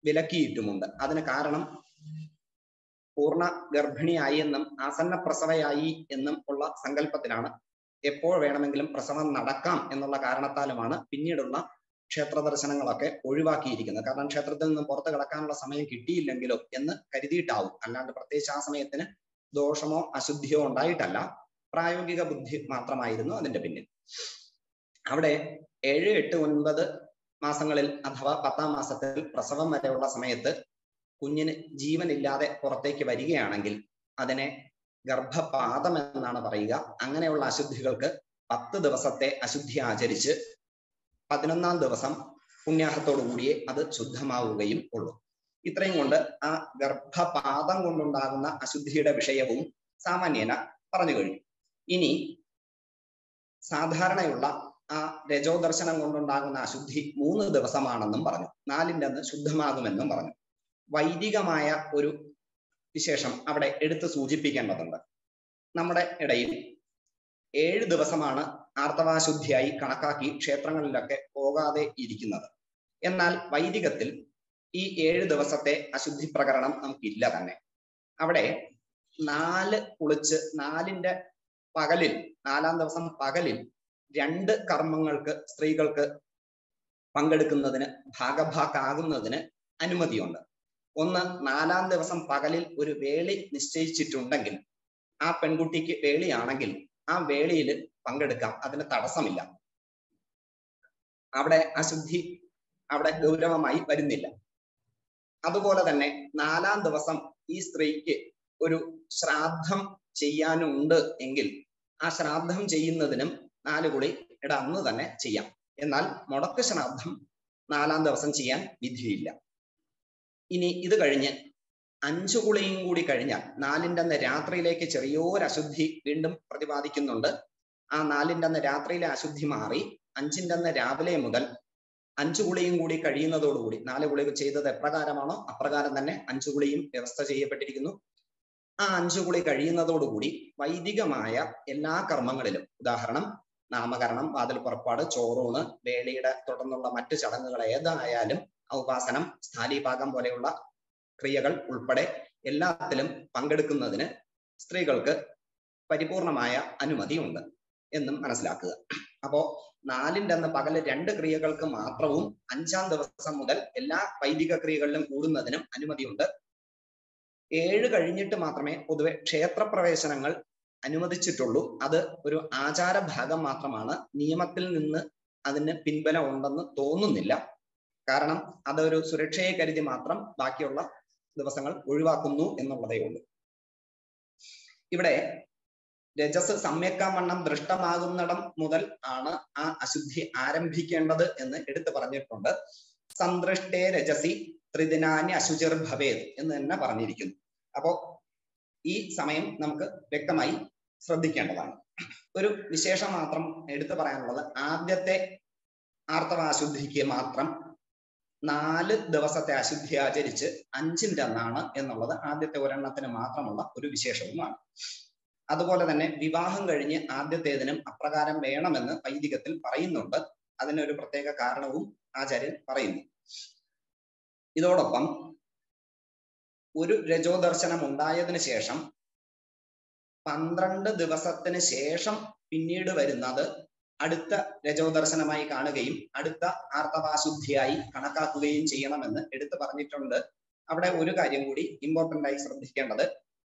വിലക്കിയിട്ടുമുണ്ട് അതിന് കാരണം പൂർണ്ണ ഗർഭിണിയായി എന്നും ആസന്ന പ്രസവയായി എന്നും ഉള്ള സങ്കല്പത്തിലാണ് എപ്പോൾ വേണമെങ്കിലും പ്രസവം നടക്കാം എന്നുള്ള കാരണത്താലുമാണ് പിന്നീടുള്ള ക്ഷേത്ര ദർശനങ്ങളൊക്കെ ഒഴിവാക്കിയിരിക്കുന്നത് കാരണം ക്ഷേത്രത്തിൽ നിന്ന് പുറത്ത് കിടക്കാനുള്ള സമയം കിട്ടിയില്ലെങ്കിലോ എന്ന് കരുതിയിട്ടാവും അല്ലാണ്ട് പ്രത്യേകിച്ച് ആ സമയത്തിന് ദോഷമോ അശുദ്ധിയോ ഉണ്ടായിട്ടല്ല പ്രായോഗിക ബുദ്ധി മാത്രമായിരുന്നു അതിന്റെ പിന്നിൽ അവിടെ ഏഴ് എട്ട് ഒൻപത് മാസങ്ങളിൽ അഥവാ പത്താം മാസത്തിൽ പ്രസവം വരെയുള്ള സമയത്ത് കുഞ്ഞിന് ജീവനില്ലാതെ പുറത്തേക്ക് വരികയാണെങ്കിൽ അതിനെ ഗർഭപാതം എന്നാണ് പറയുക അങ്ങനെയുള്ള അശുദ്ധികൾക്ക് പത്ത് ദിവസത്തെ അശുദ്ധി ആചരിച്ച് പതിനൊന്നാം ദിവസം പുണ്യാഹത്തോടു കൂടിയേ അത് ശുദ്ധമാവുകയും ഉള്ളൂ ഇത്രയും കൊണ്ട് ആ ഗർഭപാതം കൊണ്ടുണ്ടാകുന്ന അശുദ്ധിയുടെ വിഷയവും സാമാന്യേന പറഞ്ഞു കഴിഞ്ഞു ഇനി സാധാരണയുള്ള ആ രജോദർശനം കൊണ്ടുണ്ടാകുന്ന അശുദ്ധി മൂന്ന് ദിവസമാണെന്നും പറഞ്ഞു നാലിന്റെ അന്ന് ശുദ്ധമാകുമെന്നും പറഞ്ഞു വൈദികമായ ഒരു വിശേഷം അവിടെ എടുത്ത് സൂചിപ്പിക്കേണ്ടതുണ്ട് നമ്മുടെ ഇടയിൽ ഏഴ് ദിവസമാണ് ആർത്തവാശുദ്ധിയായി കണക്കാക്കി ക്ഷേത്രങ്ങളിലൊക്കെ പോകാതെ ഇരിക്കുന്നത് എന്നാൽ വൈദികത്തിൽ ഈ ഏഴ് ദിവസത്തെ അശുദ്ധി പ്രകരണം നമുക്കില്ല തന്നെ അവിടെ നാല് കുളിച്ച് നാലിന്റെ പകലിൽ നാലാം ദിവസം പകലിൽ രണ്ട് കർമ്മങ്ങൾക്ക് സ്ത്രീകൾക്ക് പങ്കെടുക്കുന്നതിന് ഭാഗഭാക്കാകുന്നതിന് അനുമതിയുണ്ട് ഒന്ന് നാലാം ദിവസം പകലിൽ ഒരു വേളി നിശ്ചയിച്ചിട്ടുണ്ടെങ്കിൽ ആ പെൺകുട്ടിക്ക് വേളിയാണെങ്കിൽ ആ വേളിയിൽ പങ്കെടുക്കാം അതിന് തടസ്സമില്ല അവിടെ അശുദ്ധി അവിടെ ഗൗരവമായി വരുന്നില്ല അതുപോലെ തന്നെ നാലാം ദിവസം ഈ സ്ത്രീക്ക് ഒരു ശ്രാദ്ധം ചെയ്യാനുണ്ട് എങ്കിൽ ആ ശ്രാദ്ധം ചെയ്യുന്നതിനും നാല് കുളി ഇട അന്ന് തന്നെ ചെയ്യാം എന്നാൽ മുടക്ക് ശ്രാദ്ധം നാലാം ദിവസം ചെയ്യാൻ വിധിയില്ല ഇനി ഇത് കഴിഞ്ഞ് അഞ്ചു കുളിയും കൂടി കഴിഞ്ഞാൽ നാലിന്റെ അന്ന് രാത്രിയിലേക്ക് ചെറിയൊരു അശുദ്ധി വീണ്ടും പ്രതിപാദിക്കുന്നുണ്ട് ആ നാലിന്റെ അന്ന് രാത്രിയിലെ അശുദ്ധി മാറി അഞ്ചിന്റെ അന്ന് രാവിലെ മുതൽ അഞ്ചു കുളിയും കൂടി കഴിയുന്നതോടുകൂടി നാല് കുളി ചെയ്തത് എപ്രകാരമാണോ അപ്രകാരം തന്നെ അഞ്ചു കുളിയും വ്യവസ്ഥ ചെയ്യപ്പെട്ടിരിക്കുന്നു ആ അഞ്ചു കുളി കഴിയുന്നതോടുകൂടി വൈദികമായ എല്ലാ കർമ്മങ്ങളിലും ഉദാഹരണം നാമകരണം വാതിൽ പുറപ്പാട് ചോറൂണ് വേളിയുടെ തുടർന്നുള്ള മറ്റു ചടങ്ങുകൾ ഏതായാലും ഉപാസനം സ്ഥാലീപാകം പോലെയുള്ള ക്രിയകൾ ഉൾപ്പെടെ എല്ലാത്തിലും പങ്കെടുക്കുന്നതിന് സ്ത്രീകൾക്ക് പരിപൂർണമായ അനുമതിയുണ്ട് എന്നും മനസ്സിലാക്കുക അപ്പോ നാലിന്റെ അന്ന് പകല് രണ്ട് ക്രിയകൾക്ക് മാത്രവും അഞ്ചാം ദിവസം മുതൽ എല്ലാ വൈദിക ക്രിയകളിലും കൂടുന്നതിനും അനുമതിയുണ്ട് ഏഴ് കഴിഞ്ഞിട്ട് മാത്രമേ പൊതുവെ ക്ഷേത്രപ്രവേശനങ്ങൾ അനുവദിച്ചിട്ടുള്ളൂ അത് ഒരു ആചാര ഭാഗം മാത്രമാണ് നിയമത്തിൽ നിന്ന് അതിന് പിൻബലം ഉണ്ടെന്ന് തോന്നുന്നില്ല കാരണം അതൊരു സുരക്ഷയെ കരുതി മാത്രം ബാക്കിയുള്ള ദിവസങ്ങൾ ഒഴിവാക്കുന്നു എന്നുള്ളതേ ഉള്ളൂ ഇവിടെ രജസ് സമ്യക്കാവണ്ണം ദൃഷ്ടമാകുന്നിടം മുതൽ ആണ് ആ അശുദ്ധി ആരംഭിക്കേണ്ടത് എന്ന് എടുത്തു പറഞ്ഞിട്ടുണ്ട് സന്തൃഷ്ടേ രജസി ത്രിദിനാനി അശുചിർ ഭവേത് എന്ന് തന്നെ പറഞ്ഞിരിക്കുന്നു അപ്പോ ഈ സമയം നമുക്ക് വ്യക്തമായി ശ്രദ്ധിക്കേണ്ടതാണ് ഒരു വിശേഷം മാത്രം എടുത്തു പറയാനുള്ളത് ആദ്യത്തെ ആർത്തവാശുദ്ധിക്ക് മാത്രം നാല് ദിവസത്തെ അശുദ്ധി ആചരിച്ച് അഞ്ചിന്റെ അന്നാണ് എന്നുള്ളത് ആദ്യത്തെ ഒരെണ്ണത്തിന് മാത്രമുള്ള ഒരു വിശേഷവുമാണ് അതുപോലെ തന്നെ വിവാഹം കഴിഞ്ഞ് ആദ്യത്തേതിനും അപ്രകാരം വേണമെന്ന് വൈദികത്തിൽ പറയുന്നുണ്ട് അതിനൊരു പ്രത്യേക കാരണവും ആചാര്യൻ പറയുന്നു ഇതോടൊപ്പം ഒരു രജോദർശനം ഉണ്ടായതിനു ശേഷം പന്ത്രണ്ട് ദിവസത്തിന് ശേഷം പിന്നീട് വരുന്നത് അടുത്ത രജോദർശനമായി കാണുകയും അടുത്ത ആർത്തവാശുദ്ധിയായി കണക്കാക്കുകയും ചെയ്യണമെന്ന് എടുത്തു പറഞ്ഞിട്ടുണ്ട് അവിടെ ഒരു കാര്യം കൂടി ഇമ്പോർട്ടന്റ് ആയി ശ്രദ്ധിക്കേണ്ടത്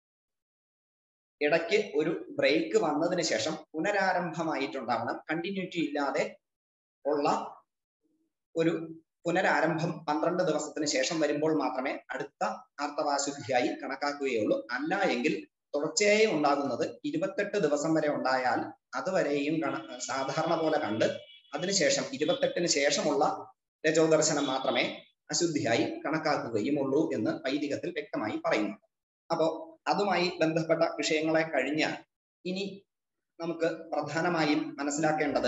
ഇടയ്ക്ക് ഒരു ബ്രേക്ക് വന്നതിന് ശേഷം പുനരാരംഭമായിട്ടുണ്ടാവണം കണ്ടിന്യൂറ്റി ഇല്ലാതെ ഉള്ള ഒരു പുനരാരംഭം പന്ത്രണ്ട് ദിവസത്തിന് ശേഷം വരുമ്പോൾ മാത്രമേ അടുത്ത ആർത്തവാശുദ്ധിയായി കണക്കാക്കുകയുള്ളൂ അല്ല എങ്കിൽ തുടർച്ചയായി ഉണ്ടാകുന്നത് ഇരുപത്തെട്ട് ദിവസം വരെ ഉണ്ടായാൽ അതുവരെയും കണ സാധാരണ പോലെ കണ്ട് അതിനുശേഷം ഇരുപത്തെട്ടിന് ശേഷമുള്ള രജോദർശനം മാത്രമേ അശുദ്ധിയായി കണക്കാക്കുകയുമുള്ളൂ എന്ന് വൈദികത്തിൽ വ്യക്തമായി പറയുന്നു അപ്പോ അതുമായി ബന്ധപ്പെട്ട വിഷയങ്ങളെ കഴിഞ്ഞാൽ ഇനി നമുക്ക് പ്രധാനമായും മനസ്സിലാക്കേണ്ടത്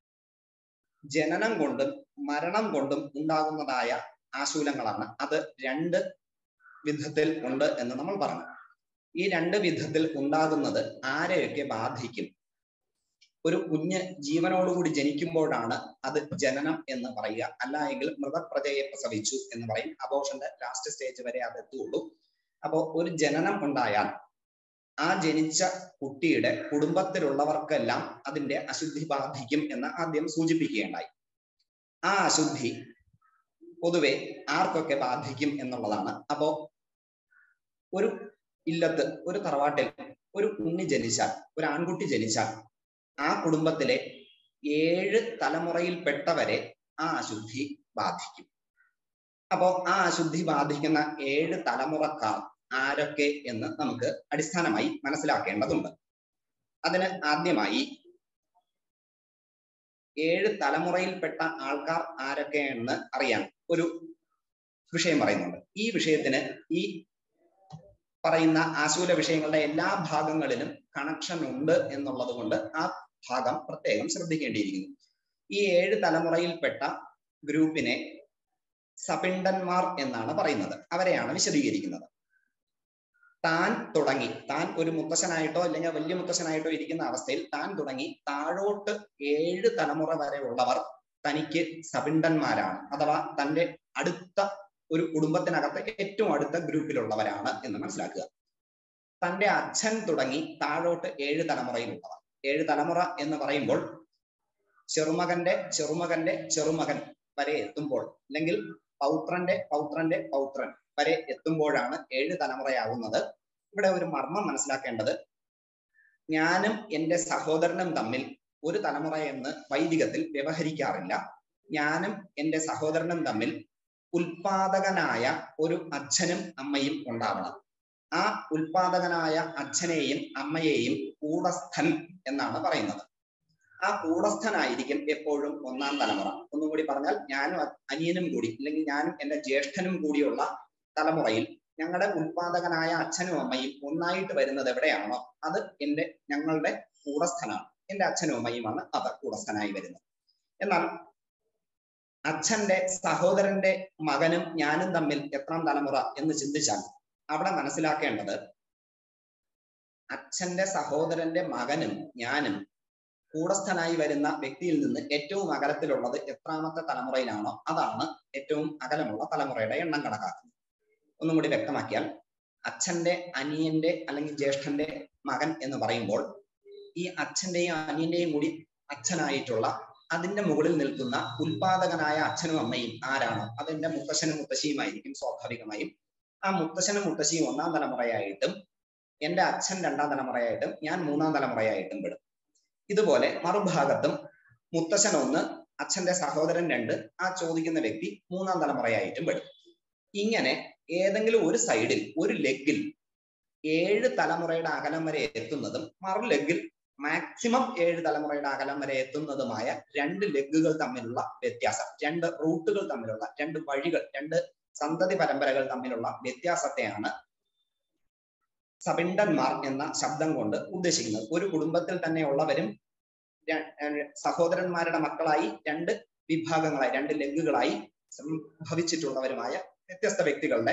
ജനനം കൊണ്ടും മരണം കൊണ്ടും ഉണ്ടാകുന്നതായ ആശൂലങ്ങളാണ് അത് രണ്ട് വിധത്തിൽ ഉണ്ട് എന്ന് നമ്മൾ പറഞ്ഞു ഈ രണ്ട് വിധത്തിൽ ഉണ്ടാകുന്നത് ആരെയൊക്കെ ബാധിക്കും ഒരു കുഞ്ഞ് ജീവനോടുകൂടി ജനിക്കുമ്പോഴാണ് അത് ജനനം എന്ന് പറയുക അല്ല എങ്കിൽ മൃതപ്രജയെ പ്രസവിച്ചു എന്ന് പറയും അബോഷന്റെ ലാസ്റ്റ് സ്റ്റേജ് വരെ അത് എത്തുള്ളൂ അപ്പോ ഒരു ജനനം ഉണ്ടായാൽ ആ ജനിച്ച കുട്ടിയുടെ കുടുംബത്തിലുള്ളവർക്കെല്ലാം അതിന്റെ അശുദ്ധി ബാധിക്കും എന്ന് ആദ്യം സൂചിപ്പിക്കുകയുണ്ടായി ആ അശുദ്ധി പൊതുവെ ആർക്കൊക്കെ ബാധിക്കും എന്നുള്ളതാണ് അപ്പോ ഒരു ഇല്ലത്ത് ഒരു തറവാട്ടിൽ ഒരു ഉണ്ണി ജനിച്ചാൽ ഒരു ആൺകുട്ടി ജനിച്ചാൽ ആ കുടുംബത്തിലെ ഏഴ് തലമുറയിൽപ്പെട്ടവരെ ആ അശുദ്ധി ബാധിക്കും അപ്പോ ആ അശുദ്ധി ബാധിക്കുന്ന ഏഴ് തലമുറക്കാർ ആരൊക്കെ എന്ന് നമുക്ക് അടിസ്ഥാനമായി മനസ്സിലാക്കേണ്ടതുണ്ട് അതിന് ആദ്യമായി ഏഴ് തലമുറയിൽപ്പെട്ട ആൾക്കാർ ആരൊക്കെയെന്ന് അറിയാൻ ഒരു വിഷയം പറയുന്നുണ്ട് ഈ വിഷയത്തിന് ഈ പറയുന്ന ആശൂല വിഷയങ്ങളുടെ എല്ലാ ഭാഗങ്ങളിലും കണക്ഷൻ ഉണ്ട് എന്നുള്ളത് കൊണ്ട് ആ ഭാഗം പ്രത്യേകം ശ്രദ്ധിക്കേണ്ടിയിരിക്കുന്നു ഈ ഏഴ് തലമുറയിൽപ്പെട്ട ഗ്രൂപ്പിനെ സപിണ്ടന്മാർ എന്നാണ് പറയുന്നത് അവരെയാണ് വിശദീകരിക്കുന്നത് താൻ തുടങ്ങി താൻ ഒരു മുത്തശ്ശനായിട്ടോ അല്ലെങ്കിൽ വലിയ മുത്തശ്ശനായിട്ടോ ഇരിക്കുന്ന അവസ്ഥയിൽ താൻ തുടങ്ങി താഴോട്ട് ഏഴ് തലമുറ വരെ ഉള്ളവർ തനിക്ക് സപിണ്ടന്മാരാണ് അഥവാ തന്റെ അടുത്ത ഒരു കുടുംബത്തിനകത്ത് ഏറ്റവും അടുത്ത ഗ്രൂപ്പിലുള്ളവരാണ് എന്ന് മനസ്സിലാക്കുക തന്റെ അച്ഛൻ തുടങ്ങി താഴോട്ട് ഏഴ് തലമുറയിലുള്ളവർ ഏഴ് തലമുറ എന്ന് പറയുമ്പോൾ ചെറുമകന്റെ ചെറുമകന്റെ ചെറുമകൻ വരെ എത്തുമ്പോൾ അല്ലെങ്കിൽ പൗത്രന്റെ പൗത്രന്റെ പൗത്രൻ വരെ എത്തുമ്പോഴാണ് ഏഴ് തലമുറയാവുന്നത് ഇവിടെ ഒരു മർമ്മം മനസ്സിലാക്കേണ്ടത് ഞാനും എന്റെ സഹോദരനും തമ്മിൽ ഒരു തലമുറ എന്ന് വൈദികത്തിൽ വ്യവഹരിക്കാറില്ല ഞാനും എന്റെ സഹോദരനും തമ്മിൽ ഉൽപാദകനായ ഒരു അച്ഛനും അമ്മയും ഉണ്ടാവണം ആ ഉൽപാദകനായ അച്ഛനെയും അമ്മയെയും കൂടസ്ഥൻ എന്നാണ് പറയുന്നത് ആ കൂടസ്ഥനായിരിക്കും എപ്പോഴും ഒന്നാം തലമുറ ഒന്നും കൂടി പറഞ്ഞാൽ ഞാനും അനിയനും കൂടി അല്ലെങ്കിൽ ഞാനും എന്റെ ജ്യേഷ്ഠനും കൂടിയുള്ള തലമുറയിൽ ഞങ്ങളുടെ ഉൽപാദകനായ അച്ഛനും അമ്മയും ഒന്നായിട്ട് വരുന്നത് എവിടെയാണോ അത് എന്റെ ഞങ്ങളുടെ കൂടസ്ഥനാണ് എന്റെ അച്ഛനും അമ്മയുമാണ് അത് കൂടസ്ഥനായി വരുന്നത് എന്നാൽ അച്ഛന്റെ സഹോദരന്റെ മകനും ഞാനും തമ്മിൽ എത്രാം തലമുറ എന്ന് ചിന്തിച്ചാൽ അവിടെ മനസ്സിലാക്കേണ്ടത് അച്ഛന്റെ സഹോദരന്റെ മകനും ഞാനും കൂടസ്ഥനായി വരുന്ന വ്യക്തിയിൽ നിന്ന് ഏറ്റവും അകലത്തിലുള്ളത് എത്രാമത്തെ തലമുറയിലാണോ അതാണ് ഏറ്റവും അകലമുള്ള തലമുറയുടെ എണ്ണം കണക്കാക്കുന്നത് ഒന്നും കൂടി വ്യക്തമാക്കിയാൽ അച്ഛന്റെ അനിയന്റെ അല്ലെങ്കിൽ ജ്യേഷ്ഠന്റെ മകൻ എന്ന് പറയുമ്പോൾ ഈ അച്ഛന്റെയും അനിയന്റെയും കൂടി അച്ഛനായിട്ടുള്ള അതിന്റെ മുകളിൽ നിൽക്കുന്ന ഉൽപാദകനായ അച്ഛനും അമ്മയും ആരാണോ അതെന്റെ മുത്തശ്ശനും മുത്തശ്ശിയുമായിരിക്കും സ്വാഭാവികമായും ആ മുത്തശ്ശനും മുത്തശ്ശിയും ഒന്നാം തലമുറയായിട്ടും എന്റെ അച്ഛൻ രണ്ടാം തലമുറയായിട്ടും ഞാൻ മൂന്നാം തലമുറയായിട്ടും പെടും ഇതുപോലെ മറുഭാഗത്തും മുത്തശ്ശൻ ഒന്ന് അച്ഛന്റെ സഹോദരൻ രണ്ട് ആ ചോദിക്കുന്ന വ്യക്തി മൂന്നാം തലമുറയായിട്ടും പെടും ഇങ്ങനെ ഏതെങ്കിലും ഒരു സൈഡിൽ ഒരു ലെഗിൽ ഏഴ് തലമുറയുടെ അകലം വരെ എത്തുന്നതും മറു ലെഗിൽ മാക്സിമം ഏഴ് തലമുറയുടെ അകലം വരെ എത്തുന്നതുമായ രണ്ട് ലെഗുകൾ തമ്മിലുള്ള വ്യത്യാസം രണ്ട് റൂട്ടുകൾ തമ്മിലുള്ള രണ്ട് വഴികൾ രണ്ട് സന്തതി പരമ്പരകൾ തമ്മിലുള്ള വ്യത്യാസത്തെയാണ് സപിണ്ടന്മാർ എന്ന ശബ്ദം കൊണ്ട് ഉദ്ദേശിക്കുന്നത് ഒരു കുടുംബത്തിൽ തന്നെ ഉള്ളവരും സഹോദരന്മാരുടെ മക്കളായി രണ്ട് വിഭാഗങ്ങളായി രണ്ട് ലെഗുകളായി സംഭവിച്ചിട്ടുള്ളവരുമായ വ്യത്യസ്ത വ്യക്തികളുടെ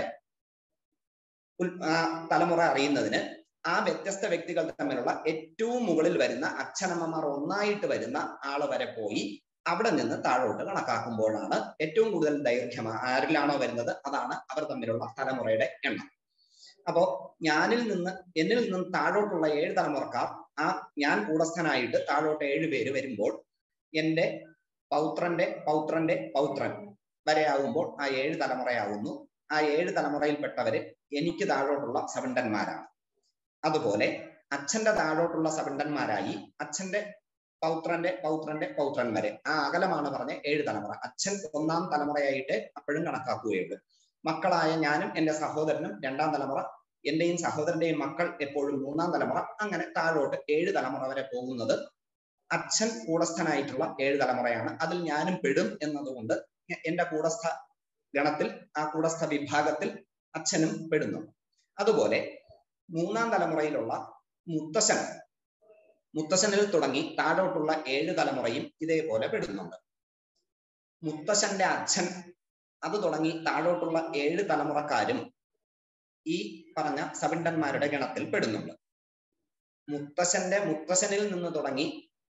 തലമുറ അറിയുന്നതിന് ആ വ്യത്യസ്ത വ്യക്തികൾ തമ്മിലുള്ള ഏറ്റവും മുകളിൽ വരുന്ന അച്ഛനമ്മമാർ ഒന്നായിട്ട് വരുന്ന ആള് വരെ പോയി അവിടെ നിന്ന് താഴോട്ട് കണക്കാക്കുമ്പോഴാണ് ഏറ്റവും കൂടുതൽ ദൈർഘ്യം ആരിലാണോ വരുന്നത് അതാണ് അവർ തമ്മിലുള്ള തലമുറയുടെ എണ്ണം അപ്പോ ഞാനിൽ നിന്ന് എന്നിൽ നിന്നും താഴോട്ടുള്ള ഏഴ് തലമുറക്കാർ ആ ഞാൻ കൂടസ്ഥനായിട്ട് താഴോട്ട് ഏഴ് പേര് വരുമ്പോൾ എന്റെ പൗത്രന്റെ പൗത്രന്റെ പൗത്രൻ വരെ ആകുമ്പോൾ ആ ഏഴ് തലമുറയാവുന്നു ആ ഏഴ് തലമുറയിൽപ്പെട്ടവര് എനിക്ക് താഴോട്ടുള്ള സബണ്ടന്മാരാണ് അതുപോലെ അച്ഛന്റെ താഴോട്ടുള്ള സബണ്ടന്മാരായി അച്ഛന്റെ പൗത്രന്റെ പൗത്രന്റെ പൗത്രൻ വരെ ആ അകലമാണ് പറഞ്ഞ ഏഴ് തലമുറ അച്ഛൻ ഒന്നാം തലമുറയായിട്ട് അപ്പോഴും കണക്കാക്കുകയുള്ളൂ മക്കളായ ഞാനും എന്റെ സഹോദരനും രണ്ടാം തലമുറ എന്റെയും സഹോദരന്റെയും മക്കൾ എപ്പോഴും മൂന്നാം തലമുറ അങ്ങനെ താഴോട്ട് ഏഴ് തലമുറ വരെ പോകുന്നത് അച്ഛൻ കൂടസ്ഥനായിട്ടുള്ള ഏഴ് തലമുറയാണ് അതിൽ ഞാനും പെടും എന്നതുകൊണ്ട് എന്റെ കൂടസ്ഥ ഗണത്തിൽ ആ കൂടസ്ഥ വിഭാഗത്തിൽ അച്ഛനും പെടുന്നു അതുപോലെ മൂന്നാം തലമുറയിലുള്ള മുത്തശ്ശൻ മുത്തശ്ശനിൽ തുടങ്ങി താഴോട്ടുള്ള ഏഴ് തലമുറയും ഇതേപോലെ പെടുന്നുണ്ട് മുത്തശ്ശന്റെ അച്ഛൻ അത് തുടങ്ങി താഴോട്ടുള്ള ഏഴ് തലമുറക്കാരും ഈ പറഞ്ഞ സബിണ്ടന്മാരുടെ ഗണത്തിൽ പെടുന്നുണ്ട് മുത്തശ്ശന്റെ മുത്തശ്ശനിൽ നിന്ന് തുടങ്ങി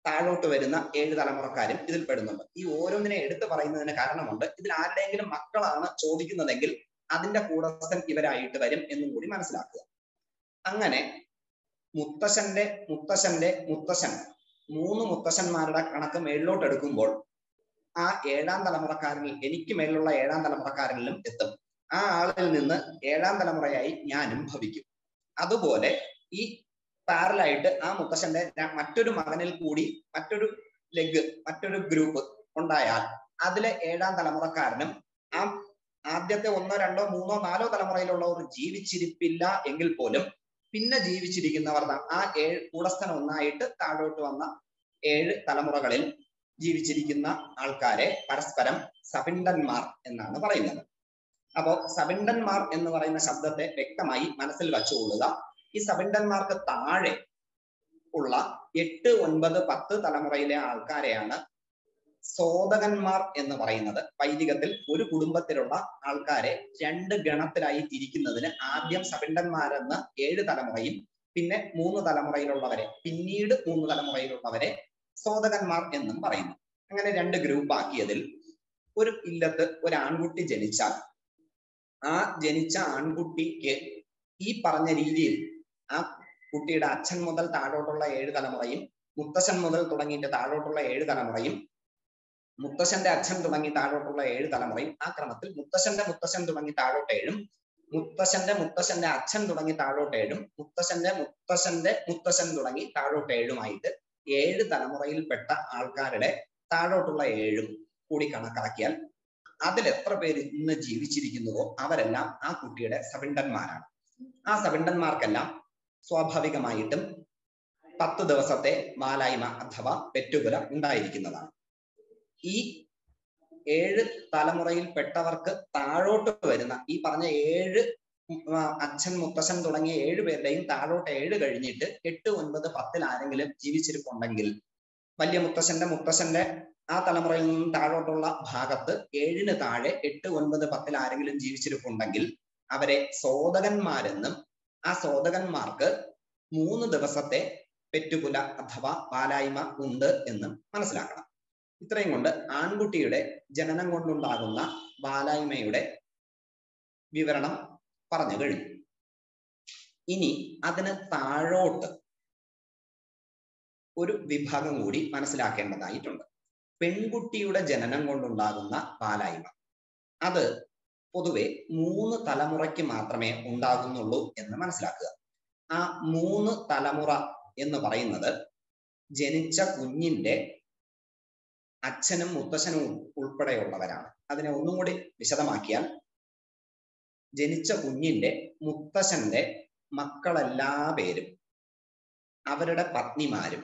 താഴോട്ട് വരുന്ന ഏഴ് തലമുറക്കാരും ഇതിൽ പെടുന്നുണ്ട് ഈ ഓരോന്നിനെ എടുത്തു പറയുന്നതിന് കാരണമുണ്ട് ഇതിൽ ആരുടെയെങ്കിലും മക്കളാണ് ചോദിക്കുന്നതെങ്കിൽ അതിന്റെ കൂടസ്ഥൻ ഇവരായിട്ട് വരും എന്നും കൂടി മനസ്സിലാക്കുക അങ്ങനെ മുത്തശ്ശന്റെ മുത്തശ്ശന്റെ മുത്തശ്ശൻ മൂന്ന് മുത്തശ്ശന്മാരുടെ കണക്ക് മേളിലോട്ട് എടുക്കുമ്പോൾ ആ ഏഴാം തലമുറക്കാരനിൽ എനിക്ക് മേലുള്ള ഏഴാം തലമുറക്കാരനിലും എത്തും ആ ആളിൽ നിന്ന് ഏഴാം തലമുറയായി ഞാനും ഭവിക്കും അതുപോലെ ഈ പാരലായിട്ട് ആ മുത്തശ്ശന്റെ ര- മറ്റൊരു മകനിൽ കൂടി മറ്റൊരു ലെഗ് മറ്റൊരു ഗ്രൂപ്പ് ഉണ്ടായാൽ അതിലെ ഏഴാം തലമുറക്കാരനും ആ ആദ്യത്തെ ഒന്നോ രണ്ടോ മൂന്നോ നാലോ തലമുറയിലുള്ളവർ ജീവിച്ചിരിപ്പില്ല എങ്കിൽ പോലും പിന്നെ ജീവിച്ചിരിക്കുന്നവർ ദാ ആ ഏഴ് കൂടസ്ഥൻ ഒന്നായിട്ട് താഴോട്ട് വന്ന ഏഴ് തലമുറകളിൽ ജീവിച്ചിരിക്കുന്ന ആൾക്കാരെ പരസ്പരം സപിണ്ടന്മാർ എന്നാണ് പറയുന്നത് അപ്പോ സപിണ്ടന്മാർ എന്ന് പറയുന്ന ശബ്ദത്തെ വ്യക്തമായി മനസ്സിൽ വച്ചുകൊള്ളുക ഈ സപിണ്ടന്മാർക്ക് താഴെ ഉള്ള എട്ട് ഒൻപത് പത്ത് തലമുറയിലെ ആൾക്കാരെയാണ് സോദകന്മാർ എന്ന് പറയുന്നത് വൈദികത്തിൽ ഒരു കുടുംബത്തിലുള്ള ആൾക്കാരെ രണ്ട് ഗണത്തിലായി തിരിക്കുന്നതിന് ആദ്യം സപിണ്ടന്മാരെന്ന് ഏഴ് തലമുറയും പിന്നെ മൂന്ന് തലമുറയിലുള്ളവരെ പിന്നീട് മൂന്ന് തലമുറയിലുള്ളവരെ സോദകന്മാർ എന്നും പറയുന്നു അങ്ങനെ രണ്ട് ഗ്രൂപ്പ് ആക്കിയതിൽ ഒരു ഇല്ലത്ത് ഒരു ആൺകുട്ടി ജനിച്ചാൽ ആ ജനിച്ച ആൺകുട്ടിക്ക് ഈ പറഞ്ഞ രീതിയിൽ ആ കുട്ടിയുടെ അച്ഛൻ മുതൽ താഴോട്ടുള്ള ഏഴ് തലമുറയും മുത്തശ്ശൻ മുതൽ തുടങ്ങിയിട്ട് താഴോട്ടുള്ള ഏഴ് തലമുറയും മുത്തശ്ശന്റെ അച്ഛൻ തുടങ്ങി താഴോട്ടുള്ള ഏഴ് തലമുറയും ആ ക്രമത്തിൽ മുത്തശ്ശന്റെ മുത്തശ്ശൻ തുടങ്ങി താഴോട്ട് ഏഴും മുത്തശ്ശന്റെ മുത്തശ്ശന്റെ അച്ഛൻ തുടങ്ങി താഴോട്ട് ഏഴും മുത്തശ്ശന്റെ മുത്തശ്ശന്റെ മുത്തശ്ശൻ തുടങ്ങി താഴോട്ട് ഏഴുമായിട്ട് ഏഴ് തലമുറയിൽപ്പെട്ട ആൾക്കാരുടെ താഴോട്ടുള്ള ഏഴും കൂടി കണക്കാക്കിയാൽ അതിൽ എത്ര പേര് ഇന്ന് ജീവിച്ചിരിക്കുന്നുവോ അവരെല്ലാം ആ കുട്ടിയുടെ സപിണ്ടന്മാരാണ് ആ സപിണ്ടന്മാർക്കെല്ലാം സ്വാഭാവികമായിട്ടും പത്ത് ദിവസത്തെ മാലായ്മ അഥവാ പെറ്റുകുല ഉണ്ടായിരിക്കുന്നതാണ് ഈ ഏഴ് തലമുറയിൽപ്പെട്ടവർക്ക് താഴോട്ട് വരുന്ന ഈ പറഞ്ഞ ഏഴ് ഉം, ആ, അച്ഛൻ മുത്തശ്ശൻ തുടങ്ങിയ ഏഴ് പേരുടെയും താഴോട്ട് ഏഴ് കഴിഞ്ഞിട്ട് എട്ട് ഒൻപത് പത്തിൽ ആരെങ്കിലും ജീവിച്ചിരിപ്പുണ്ടെങ്കിൽ വലിയ മുത്തശ്ശന്റെ മുത്തശ്ശന്റെ ആ തലമുറയിൽ നിന്നും താഴോട്ടുള്ള ഭാഗത്ത് ഏഴിന് താഴെ എട്ട് ഒൻപത് പത്തിൽ ആരെങ്കിലും ജീവിച്ചിരിപ്പുണ്ടെങ്കിൽ അവരെ സോദകന്മാരെന്നും ആ സോദകന്മാർക്ക് മൂന്ന് ദിവസത്തെ പെറ്റുകുല അഥവാ പാലായ്മ ഉണ്ട് എന്നും മനസ്സിലാക്കണം ഇത്രയും കൊണ്ട് ആൺകുട്ടിയുടെ ജനനം കൊണ്ടുണ്ടാകുന്ന ബാലായ്മയുടെ വിവരണം പറഞ്ഞു കഴിഞ്ഞു ഇനി അതിന് താഴോട്ട് ഒരു വിഭാഗം കൂടി മനസ്സിലാക്കേണ്ടതായിട്ടുണ്ട് പെൺകുട്ടിയുടെ ജനനം കൊണ്ടുണ്ടാകുന്ന ബാലായ്മ അത് പൊതുവെ മൂന്ന് തലമുറയ്ക്ക് മാത്രമേ ഉണ്ടാകുന്നുള്ളൂ എന്ന് മനസ്സിലാക്കുക ആ മൂന്ന് തലമുറ എന്ന് പറയുന്നത് ജനിച്ച കുഞ്ഞിന്റെ അച്ഛനും മുത്തശ്ശനും ഉൾപ്പെടെയുള്ളവരാണ് അതിനെ ഒന്നും കൂടി വിശദമാക്കിയാൽ ജനിച്ച കുഞ്ഞിന്റെ മുത്തശ്ശന്റെ മക്കളെല്ലാ പേരും അവരുടെ പത്നിമാരും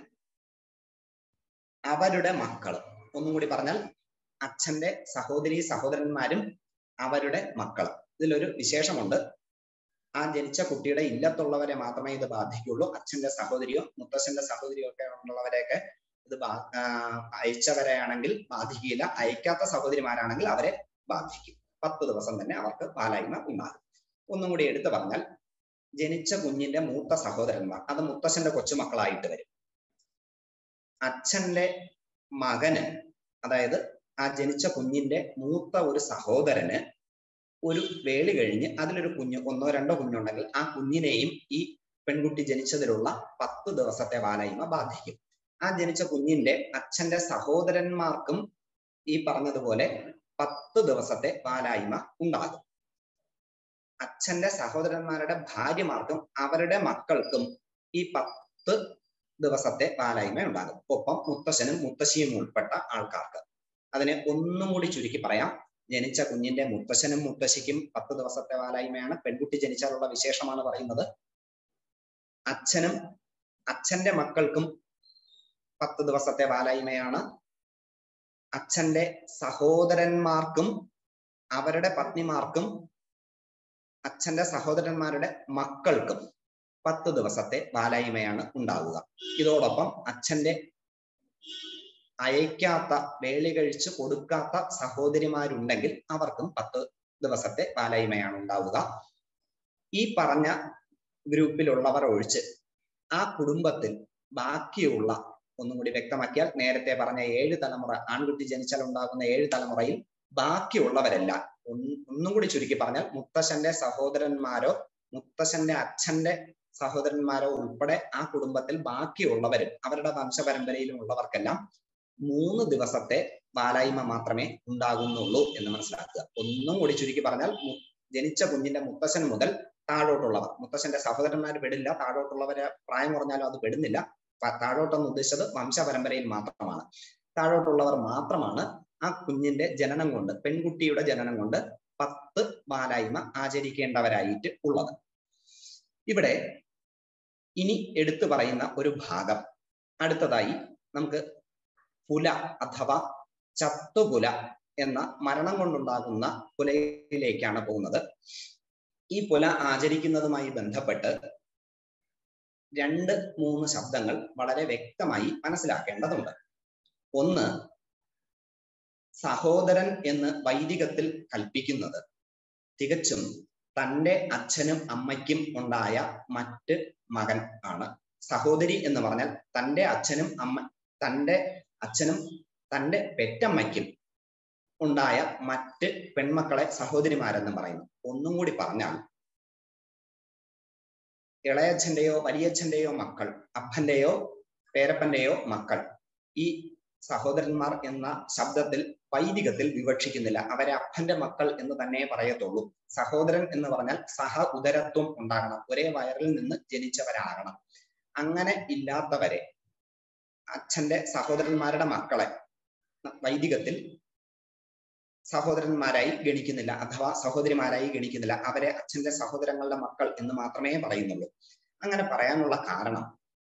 അവരുടെ മക്കളും ഒന്നും കൂടി പറഞ്ഞാൽ അച്ഛന്റെ സഹോദരി സഹോദരന്മാരും അവരുടെ മക്കളും ഇതിലൊരു വിശേഷമുണ്ട് ആ ജനിച്ച കുട്ടിയുടെ ഇല്ലത്തുള്ളവരെ മാത്രമേ ഇത് ബാധിക്കുള്ളൂ അച്ഛന്റെ സഹോദരിയോ മുത്തശ്ശന്റെ സഹോദരിയോ ഒക്കെ ഉള്ളവരെയൊക്കെ ഇത് ബാ- ആ, അയച്ചവരെയാണെങ്കിൽ ബാധിക്കില്ല അയക്കാത്ത സഹോദരിമാരാണെങ്കിൽ അവരെ ബാധിക്കും പത്ത് ദിവസം തന്നെ അവർക്ക് പാലായ്മ ഉണ്ടാകും ഒന്നും കൂടി എടുത്തു പറഞ്ഞാൽ ജനിച്ച കുഞ്ഞിന്റെ മൂത്ത സഹോദരന്മാർ അത് മുത്തശ്ശന്റെ കൊച്ചുമക്കളായിട്ട് വരും അച്ഛന്റെ മകന് അതായത് ആ ജനിച്ച കുഞ്ഞിന്റെ മൂത്ത ഒരു സഹോദരന് ഒരു വേളി കഴിഞ്ഞ് അതിലൊരു കുഞ്ഞ് ഒന്നോ രണ്ടോ കുഞ്ഞുണ്ടെങ്കിൽ ആ കുഞ്ഞിനെയും ഈ പെൺകുട്ടി ജനിച്ചതിലുള്ള പത്ത് ദിവസത്തെ വാലായ്മ ബാധിക്കും ആ ജനിച്ച കുഞ്ഞിന്റെ അച്ഛന്റെ സഹോദരന്മാർക്കും ഈ പറഞ്ഞതുപോലെ പത്ത് ദിവസത്തെ വാലായ്മ ഉണ്ടാകും അച്ഛന്റെ സഹോദരന്മാരുടെ ഭാര്യമാർക്കും അവരുടെ മക്കൾക്കും ഈ പത്ത് ദിവസത്തെ വാലായ്മ ഉണ്ടാകും ഒപ്പം മുത്തശ്ശനും മുത്തശ്ശിയും ഉൾപ്പെട്ട ആൾക്കാർക്ക് അതിനെ ഒന്നും കൂടി ചുരുക്കി പറയാം ജനിച്ച കുഞ്ഞിന്റെ മുത്തശ്ശനും മുത്തശ്ശിക്കും പത്ത് ദിവസത്തെ വാലായ്മയാണ് പെൺകുട്ടി ജനിച്ചാലുള്ള വിശേഷമാണ് പറയുന്നത് അച്ഛനും അച്ഛന്റെ മക്കൾക്കും പത്ത് ദിവസത്തെ വാലായ്മയാണ് അച്ഛന്റെ സഹോദരന്മാർക്കും അവരുടെ പത്നിമാർക്കും അച്ഛന്റെ സഹോദരന്മാരുടെ മക്കൾക്കും പത്ത് ദിവസത്തെ വാലായ്മയാണ് ഉണ്ടാവുക ഇതോടൊപ്പം അച്ഛന്റെ അയക്കാത്ത വേളി കഴിച്ച് കൊടുക്കാത്ത സഹോദരിമാരുണ്ടെങ്കിൽ അവർക്കും പത്ത് ദിവസത്തെ വാലായ്മയാണ് ഉണ്ടാവുക ഈ പറഞ്ഞ ഗ്രൂപ്പിലുള്ളവർ ഒഴിച്ച് ആ കുടുംബത്തിൽ ബാക്കിയുള്ള ഒന്നും കൂടി വ്യക്തമാക്കിയാൽ നേരത്തെ പറഞ്ഞ ഏഴ് തലമുറ ആൺകുട്ടി ജനിച്ചാൽ ഉണ്ടാകുന്ന ഏഴ് തലമുറയിൽ ബാക്കിയുള്ളവരെല്ലാം ഒന്ന് ഒന്നും കൂടി ചുരുക്കി പറഞ്ഞാൽ മുത്തശ്ശന്റെ സഹോദരന്മാരോ മുത്തശ്ശന്റെ അച്ഛന്റെ സഹോദരന്മാരോ ഉൾപ്പെടെ ആ കുടുംബത്തിൽ ബാക്കിയുള്ളവരും അവരുടെ വംശപരമ്പരയിലും ഉള്ളവർക്കെല്ലാം മൂന്ന് ദിവസത്തെ വാലായ്മ മാത്രമേ ഉണ്ടാകുന്നുള്ളൂ എന്ന് മനസ്സിലാക്കുക ഒന്നും കൂടി ചുരുക്കി പറഞ്ഞാൽ മു- ജനിച്ച കുഞ്ഞിന്റെ മുത്തശ്ശൻ മുതൽ താഴോട്ടുള്ളവർ മുത്തശ്ശന്റെ സഹോദരന്മാർ പെടില്ല താഴോട്ടുള്ളവരെ പ്രായം കുറഞ്ഞാലും അത് പെടുന്നില്ല പ- താഴോട്ടെന്ന് ഉദ്ദേശിച്ചത് വംശപരമ്പരയിൽ മാത്രമാണ് താഴോട്ടുള്ളവർ മാത്രമാണ് ആ കുഞ്ഞിന്റെ ജനനം കൊണ്ട് പെൺകുട്ടിയുടെ ജനനം കൊണ്ട് പത്ത് വാലായ്മ ആചരിക്കേണ്ടവരായിട്ട് ഉള്ളത് ഇവിടെ ഇനി എടുത്തു പറയുന്ന ഒരു ഭാഗം അടുത്തതായി നമുക്ക് പുല അഥവാ ചത്തുപുല എന്ന മരണം കൊണ്ടുണ്ടാകുന്ന പുലയിലേക്കാണ് പോകുന്നത് ഈ പുല ആചരിക്കുന്നതുമായി ബന്ധപ്പെട്ട് രണ്ട് മൂന്ന് ശബ്ദങ്ങൾ വളരെ വ്യക്തമായി മനസ്സിലാക്കേണ്ടതുണ്ട് ഒന്ന് സഹോദരൻ എന്ന് വൈദികത്തിൽ കൽപ്പിക്കുന്നത് തികച്ചും തന്റെ അച്ഛനും അമ്മയ്ക്കും ഉണ്ടായ മറ്റ് മകൻ ആണ് സഹോദരി എന്ന് പറഞ്ഞാൽ തന്റെ അച്ഛനും അമ്മ തന്റെ അച്ഛനും തന്റെ പെറ്റമ്മയ്ക്കും ഉണ്ടായ മറ്റ് പെൺമക്കളെ സഹോദരിമാരെന്ന് പറയുന്നു ഒന്നും കൂടി പറഞ്ഞാൽ ഇളയച്ഛന്റെയോ വലിയച്ഛന്റെയോ മക്കൾ അപ്പന്റെയോ പേരപ്പന്റെയോ മക്കൾ ഈ സഹോദരന്മാർ എന്ന ശബ്ദത്തിൽ വൈദികത്തിൽ വിവക്ഷിക്കുന്നില്ല അവരെ അപ്പന്റെ മക്കൾ എന്ന് തന്നെ പറയത്തുള്ളൂ സഹോദരൻ എന്ന് പറഞ്ഞാൽ സഹ ഉദരത്വം ഉണ്ടാകണം ഒരേ വയറിൽ നിന്ന് ജനിച്ചവരാകണം അങ്ങനെ ഇല്ലാത്തവരെ അച്ഛന്റെ സഹോദരന്മാരുടെ മക്കളെ വൈദികത്തിൽ സഹോദരന്മാരായി ഗണിക്കുന്നില്ല അഥവാ സഹോദരിമാരായി ഗണിക്കുന്നില്ല അവരെ അച്ഛന്റെ സഹോദരങ്ങളുടെ മക്കൾ എന്ന് മാത്രമേ പറയുന്നുള്ളൂ അങ്ങനെ പറയാനുള്ള കാരണം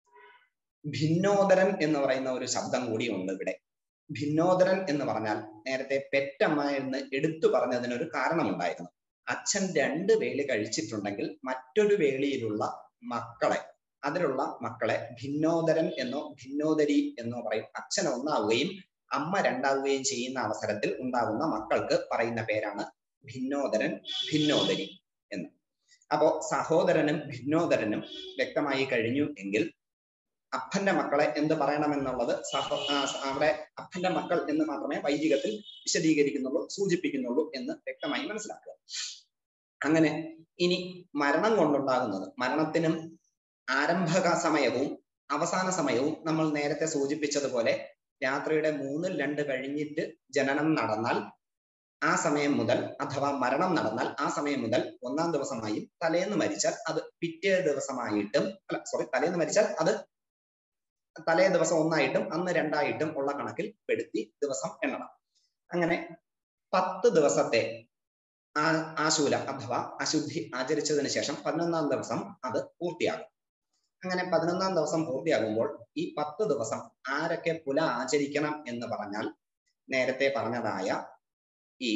ഭിന്നോദരൻ എന്ന് പറയുന്ന ഒരു ശബ്ദം കൂടി ഉണ്ട് ഇവിടെ ഭിന്നോദരൻ എന്ന് പറഞ്ഞാൽ നേരത്തെ പെറ്റമ്മ എന്ന് എടുത്തു പറഞ്ഞതിനൊരു കാരണമുണ്ടായിരുന്നു അച്ഛൻ രണ്ട് വേളി കഴിച്ചിട്ടുണ്ടെങ്കിൽ മറ്റൊരു വേളിയിലുള്ള മക്കളെ അതിലുള്ള മക്കളെ ഭിന്നോദരൻ എന്നോ ഭിന്നോദരി എന്നോ പറയും അച്ഛൻ ഒന്നാവുകയും അമ്മ രണ്ടാവുകയും ചെയ്യുന്ന അവസരത്തിൽ ഉണ്ടാകുന്ന മക്കൾക്ക് പറയുന്ന പേരാണ് ഭിന്നോദരൻ ഭിന്നോദരി എന്ന് അപ്പോ സഹോദരനും ഭിന്നോദരനും വ്യക്തമായി കഴിഞ്ഞു എങ്കിൽ അപ്പന്റെ മക്കളെ എന്ത് പറയണമെന്നുള്ളത് സഹോ ആ, അവിടെ അപ്പന്റെ മക്കൾ എന്ന് മാത്രമേ വൈദികത്തിൽ വിശദീകരിക്കുന്നുള്ളൂ സൂചിപ്പിക്കുന്നുള്ളൂ എന്ന് വ്യക്തമായി മനസ്സിലാക്കുക അങ്ങനെ ഇനി മരണം കൊണ്ടുണ്ടാകുന്നത് മരണത്തിനും ആരംഭക സമയവും അവസാന സമയവും നമ്മൾ നേരത്തെ സൂചിപ്പിച്ചതുപോലെ രാത്രിയുടെ മൂന്നിൽ രണ്ട് കഴിഞ്ഞിട്ട് ജനനം നടന്നാൽ ആ സമയം മുതൽ അഥവാ മരണം നടന്നാൽ ആ സമയം മുതൽ ഒന്നാം ദിവസമായും തലേന്ന് മരിച്ചാൽ അത് പിറ്റേ ദിവസമായിട്ടും അല്ല സോറി തലേന്ന് മരിച്ചാൽ അത് തലേ ദിവസം ഒന്നായിട്ടും അന്ന് രണ്ടായിട്ടും ഉള്ള കണക്കിൽ പെടുത്തി ദിവസം എണ്ണണം അങ്ങനെ പത്ത് ദിവസത്തെ ആ ആശൂല അഥവാ അശുദ്ധി ആചരിച്ചതിന് ശേഷം പതിനൊന്നാം ദിവസം അത് പൂർത്തിയാകും അങ്ങനെ പതിനൊന്നാം ദിവസം പൂർത്തിയാകുമ്പോൾ ഈ പത്ത് ദിവസം ആരൊക്കെ പുല ആചരിക്കണം എന്ന് പറഞ്ഞാൽ നേരത്തെ പറഞ്ഞതായ ഈ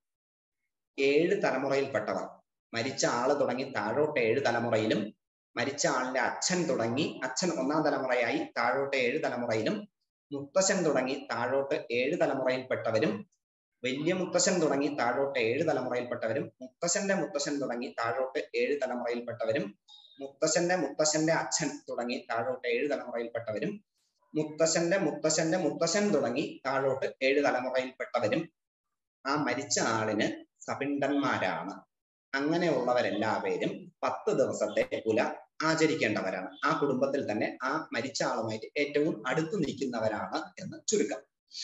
ഏഴ് തലമുറയിൽപ്പെട്ടവർ മരിച്ച ആള് തുടങ്ങി താഴോട്ട് ഏഴ് തലമുറയിലും മരിച്ച ആളിന്റെ അച്ഛൻ തുടങ്ങി അച്ഛൻ ഒന്നാം തലമുറയായി താഴോട്ട് ഏഴ് തലമുറയിലും മുത്തശ്ശൻ തുടങ്ങി താഴോട്ട് ഏഴ് തലമുറയിൽപ്പെട്ടവരും വലിയ മുത്തശ്ശൻ തുടങ്ങി താഴോട്ട് ഏഴ് തലമുറയിൽപ്പെട്ടവരും മുത്തശ്ശന്റെ മുത്തശ്ശൻ തുടങ്ങി താഴോട്ട് ഏഴ് തലമുറയിൽപ്പെട്ടവരും മുത്തശ്ശന്റെ മുത്തശ്ശന്റെ അച്ഛൻ തുടങ്ങി താഴോട്ട് ഏഴ് തലമുറയിൽപ്പെട്ടവരും മുത്തശ്ശന്റെ മുത്തശ്ശന്റെ മുത്തശ്ശൻ തുടങ്ങി താഴോട്ട് ഏഴ് തലമുറയിൽപ്പെട്ടവരും ആ മരിച്ച ആളിന് സപിണ്ടന്മാരാണ് അങ്ങനെയുള്ളവരെല്ലാവരും പത്ത് ദിവസത്തെ പുല ആചരിക്കേണ്ടവരാണ് ആ കുടുംബത്തിൽ തന്നെ ആ മരിച്ച ആളുമായിട്ട് ഏറ്റവും അടുത്ത് നിൽക്കുന്നവരാണ് എന്ന് ചുരുക്കം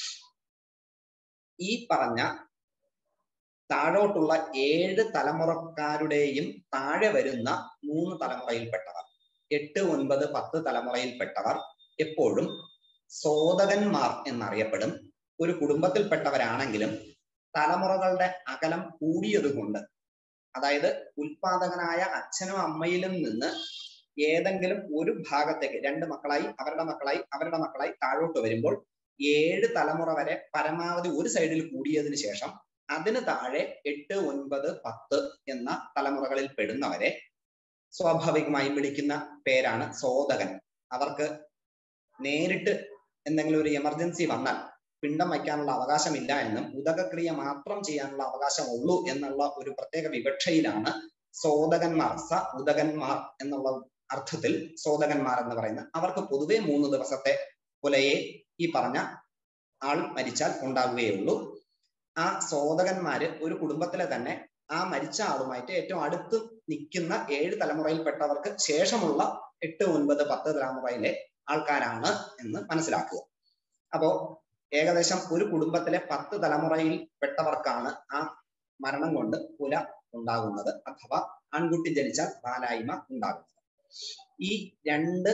ഈ പറഞ്ഞ താഴോട്ടുള്ള ഏഴ് തലമുറക്കാരുടെയും താഴെ വരുന്ന മൂന്ന് തലമുറയിൽപ്പെട്ടവർ എട്ട് ഒൻപത് പത്ത് തലമുറയിൽപ്പെട്ടവർ എപ്പോഴും സോദകന്മാർ എന്നറിയപ്പെടും ഒരു കുടുംബത്തിൽപ്പെട്ടവരാണെങ്കിലും തലമുറകളുടെ അകലം കൂടിയതുകൊണ്ട് അതായത് ഉൽപാദകനായ അച്ഛനും അമ്മയിലും നിന്ന് ഏതെങ്കിലും ഒരു ഭാഗത്തേക്ക് രണ്ട് മക്കളായി അവരുടെ മക്കളായി അവരുടെ മക്കളായി താഴോട്ട് വരുമ്പോൾ ഏഴ് തലമുറ വരെ പരമാവധി ഒരു സൈഡിൽ കൂടിയതിനു ശേഷം അതിന് താഴെ എട്ട് ഒൻപത് പത്ത് എന്ന തലമുറകളിൽ പെടുന്നവരെ സ്വാഭാവികമായും വിളിക്കുന്ന പേരാണ് സോദകൻ അവർക്ക് നേരിട്ട് എന്തെങ്കിലും ഒരു എമർജൻസി വന്നാൽ പിണ്ടം വയ്ക്കാനുള്ള അവകാശമില്ല എന്നും ഉദകക്രിയ മാത്രം ചെയ്യാനുള്ള അവകാശമുള്ളൂ എന്നുള്ള ഒരു പ്രത്യേക വിവക്ഷയിലാണ് സോദകന്മാർ സ ഉദകന്മാർ എന്നുള്ള അർത്ഥത്തിൽ സോദകന്മാർ എന്ന് പറയുന്നത് അവർക്ക് പൊതുവെ മൂന്ന് ദിവസത്തെ പുലയെ ഈ പറഞ്ഞ ആൾ മരിച്ചാൽ ഉണ്ടാവുകയുള്ളൂ ആ സോദകന്മാര് ഒരു കുടുംബത്തിലെ തന്നെ ആ മരിച്ച ആളുമായിട്ട് ഏറ്റവും അടുത്ത് നിൽക്കുന്ന ഏഴ് തലമുറയിൽപ്പെട്ടവർക്ക് ശേഷമുള്ള എട്ട് ഒൻപത് പത്ത് തലമുറയിലെ ആൾക്കാരാണ് എന്ന് മനസ്സിലാക്കുക അപ്പോ ഏകദേശം ഒരു കുടുംബത്തിലെ പത്ത് തലമുറയിൽ പെട്ടവർക്കാണ് ആ മരണം കൊണ്ട് പുല ഉണ്ടാകുന്നത് അഥവാ ആൺകുട്ടി ജനിച്ചാൽ ബാലായ്മ ഉണ്ടാകുന്നത് ഈ രണ്ട്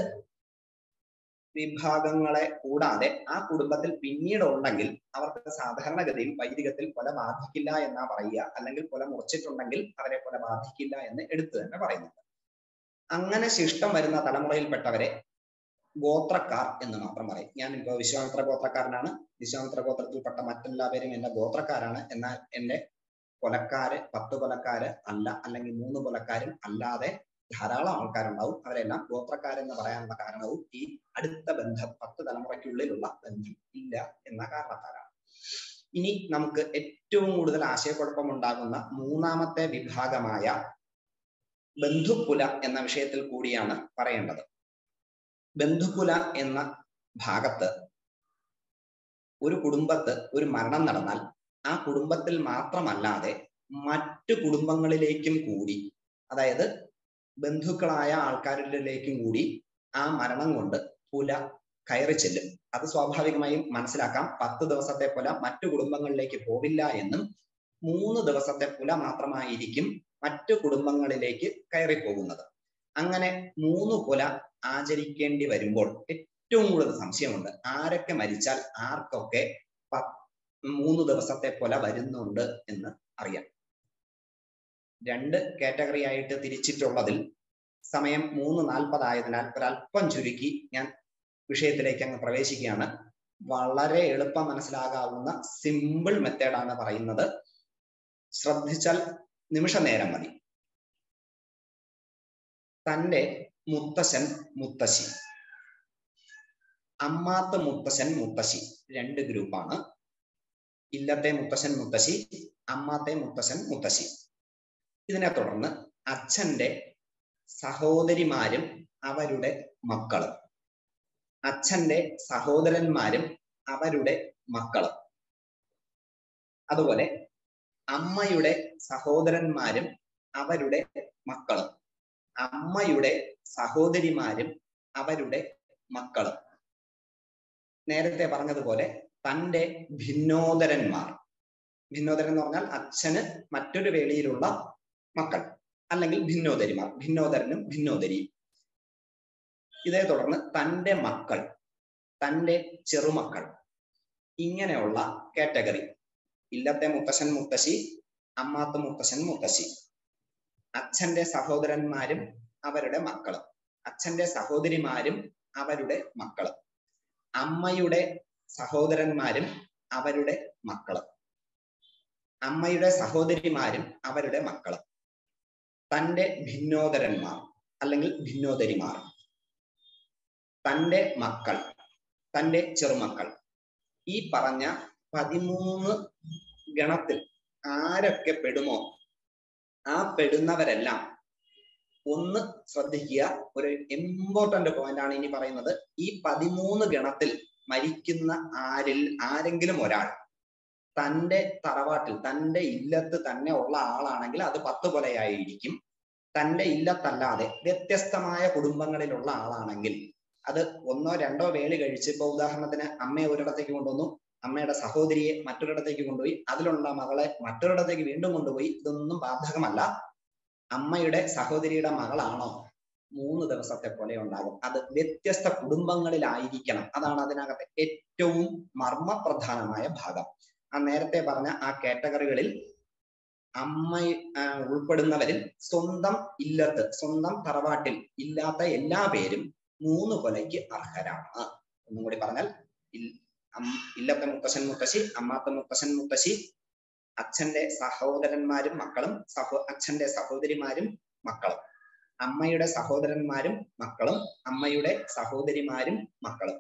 വിഭാഗങ്ങളെ കൂടാതെ ആ കുടുംബത്തിൽ പിന്നീട് ഉണ്ടെങ്കിൽ അവർക്ക് സാധാരണഗതിയിൽ വൈദികത്തിൽ കൊല ബാധിക്കില്ല എന്നാ പറയുക അല്ലെങ്കിൽ കൊല മുറിച്ചിട്ടുണ്ടെങ്കിൽ അവരെ കൊല ബാധിക്കില്ല എന്ന് എടുത്തു തന്നെ പറയുന്നുണ്ട് അങ്ങനെ ശിഷ്ടം വരുന്ന തലമുറയിൽപ്പെട്ടവരെ ഗോത്രക്കാർ എന്ന് മാത്രം പറയും ഞാൻ ഇപ്പോ വിശ്വാമിത്ര ഗോത്രക്കാരനാണ് വിശ്വാമിത്ര ഗോത്രത്തിൽപ്പെട്ട മറ്റെല്ലാവരും എന്റെ ഗോത്രക്കാരാണ് എന്നാൽ എന്റെ കൊലക്കാര് പത്ത് കൊലക്കാര് അല്ല അല്ലെങ്കിൽ മൂന്ന് കൊലക്കാരും അല്ലാതെ ധാരാളം ആൾക്കാരുണ്ടാവും അവരെല്ലാം ഗോത്രക്കാരെന്ന് പറയാനുള്ള കാരണവും ഈ അടുത്ത ബന്ധം പത്ത് തലമുറയ്ക്കുള്ളിലുള്ള ബന്ധം ഇല്ല എന്ന കാരണത്താലാണ് ഇനി നമുക്ക് ഏറ്റവും കൂടുതൽ ആശയക്കുഴപ്പം ഉണ്ടാകുന്ന മൂന്നാമത്തെ വിഭാഗമായ ബന്ധുക്കുല എന്ന വിഷയത്തിൽ കൂടിയാണ് പറയേണ്ടത് ബന്ധുക്കുല എന്ന ഭാഗത്ത് ഒരു കുടുംബത്ത് ഒരു മരണം നടന്നാൽ ആ കുടുംബത്തിൽ മാത്രമല്ലാതെ മറ്റു കുടുംബങ്ങളിലേക്കും കൂടി അതായത് ബന്ധുക്കളായ ആൾക്കാരിലേക്കും കൂടി ആ മരണം കൊണ്ട് പുല കയറി ചെല്ലും അത് സ്വാഭാവികമായും മനസ്സിലാക്കാം പത്ത് ദിവസത്തെ പുല മറ്റു കുടുംബങ്ങളിലേക്ക് പോവില്ല എന്നും മൂന്ന് ദിവസത്തെ പുല മാത്രമായിരിക്കും മറ്റു കുടുംബങ്ങളിലേക്ക് കയറി പോകുന്നത് അങ്ങനെ മൂന്ന് പുല ആചരിക്കേണ്ടി വരുമ്പോൾ ഏറ്റവും കൂടുതൽ സംശയമുണ്ട് ആരൊക്കെ മരിച്ചാൽ ആർക്കൊക്കെ മൂന്ന് ദിവസത്തെ പുല വരുന്നുണ്ട് എന്ന് അറിയാം രണ്ട് കാറ്റഗറി ആയിട്ട് തിരിച്ചിട്ടുള്ളതിൽ സമയം മൂന്ന് നാൽപ്പതായതിനാൽ ഒരല്പം ചുരുക്കി ഞാൻ വിഷയത്തിലേക്ക് അങ്ങ് പ്രവേശിക്കുകയാണ് വളരെ എളുപ്പം മനസ്സിലാകാവുന്ന സിമ്പിൾ മെത്തേഡാണ് പറയുന്നത് ശ്രദ്ധിച്ചാൽ നിമിഷ നേരം മതി തന്റെ മുത്തശ്ശൻ മുത്തശ്ശി അമ്മാത്ത മുത്തശ്ശൻ മുത്തശ്ശി രണ്ട് ഗ്രൂപ്പാണ് ഇല്ലത്തെ മുത്തശ്ശൻ മുത്തശ്ശി അമ്മാത്തെ മുത്തശ്ശൻ മുത്തശ്ശി ഇതിനെ തുടർന്ന് അച്ഛന്റെ സഹോദരിമാരും അവരുടെ മക്കളും അച്ഛന്റെ സഹോദരന്മാരും അവരുടെ മക്കളും അതുപോലെ അമ്മയുടെ സഹോദരന്മാരും അവരുടെ മക്കളും അമ്മയുടെ സഹോദരിമാരും അവരുടെ മക്കളും നേരത്തെ പറഞ്ഞതുപോലെ തന്റെ ഭിന്നോദരന്മാർ ഭിന്നോദരൻ എന്ന് പറഞ്ഞാൽ അച്ഛന് മറ്റൊരു വേളിയിലുള്ള മക്കൾ അല്ലെങ്കിൽ ഭിന്നോദരിമാർ ഭിന്നോദരനും ഭിന്നോദരിയും ഇതേ തുടർന്ന് തന്റെ മക്കൾ തന്റെ ചെറുമക്കൾ ഇങ്ങനെയുള്ള കാറ്റഗറി ഇല്ലത്തെ മുത്തശ്ശൻ മുത്തശ്ശി അമ്മാത്ത മുത്തശ്ശൻ മുത്തശ്ശി അച്ഛന്റെ സഹോദരന്മാരും അവരുടെ മക്കളും അച്ഛന്റെ സഹോദരിമാരും അവരുടെ മക്കളും അമ്മയുടെ സഹോദരന്മാരും അവരുടെ മക്കളും അമ്മയുടെ സഹോദരിമാരും അവരുടെ മക്കളും തന്റെ ഭിന്നോദരന്മാർ അല്ലെങ്കിൽ ഭിന്നോദരിമാർ തന്റെ മക്കൾ തന്റെ ചെറുമക്കൾ ഈ പറഞ്ഞ പതിമൂന്ന് ഗണത്തിൽ ആരൊക്കെ പെടുമോ ആ പെടുന്നവരെല്ലാം ഒന്ന് ശ്രദ്ധിക്കുക ഒരു ഇമ്പോർട്ടന്റ് പോയിന്റ് ആണ് ഇനി പറയുന്നത് ഈ പതിമൂന്ന് ഗണത്തിൽ മരിക്കുന്ന ആരിൽ ആരെങ്കിലും ഒരാൾ തന്റെ തറവാട്ടിൽ തന്റെ ഇല്ലത്ത് തന്നെ ഉള്ള ആളാണെങ്കിൽ അത് പത്ത് കൊലയായിരിക്കും തന്റെ ഇല്ലത്തല്ലാതെ വ്യത്യസ്തമായ കുടുംബങ്ങളിലുള്ള ആളാണെങ്കിൽ അത് ഒന്നോ രണ്ടോ വേളി കഴിച്ച് ഇപ്പൊ ഉദാഹരണത്തിന് അമ്മയെ ഒരിടത്തേക്ക് കൊണ്ടുവന്നു അമ്മയുടെ സഹോദരിയെ മറ്റൊരിടത്തേക്ക് കൊണ്ടുപോയി അതിലുള്ള മകളെ മറ്റൊരിടത്തേക്ക് വീണ്ടും കൊണ്ടുപോയി ഇതൊന്നും ബാധകമല്ല അമ്മയുടെ സഹോദരിയുടെ മകളാണോ മൂന്ന് ദിവസത്തെ പോലെ ഉണ്ടാകും അത് വ്യത്യസ്ത കുടുംബങ്ങളിലായിരിക്കണം അതാണ് അതിനകത്തെ ഏറ്റവും മർമ്മപ്രധാനമായ ഭാഗം ആ നേരത്തെ പറഞ്ഞ ആ കാറ്റഗറികളിൽ അമ്മ ഉൾപ്പെടുന്നവരിൽ സ്വന്തം ഇല്ലത്ത് സ്വന്തം തറവാട്ടിൽ ഇല്ലാത്ത എല്ലാ പേരും മൂന്ന് കൊലയ്ക്ക് അർഹരാണ് ഒന്നും കൂടി പറഞ്ഞാൽ ഇല്ലത്തെ മുത്തശ്ശൻ മുത്തശ്ശി അമ്മാത്ത മുത്തശ്ശൻ മുത്തശ്ശി അച്ഛന്റെ സഹോദരന്മാരും മക്കളും സഹോ അച്ഛന്റെ സഹോദരിമാരും മക്കളും അമ്മയുടെ സഹോദരന്മാരും മക്കളും അമ്മയുടെ സഹോദരിമാരും മക്കളും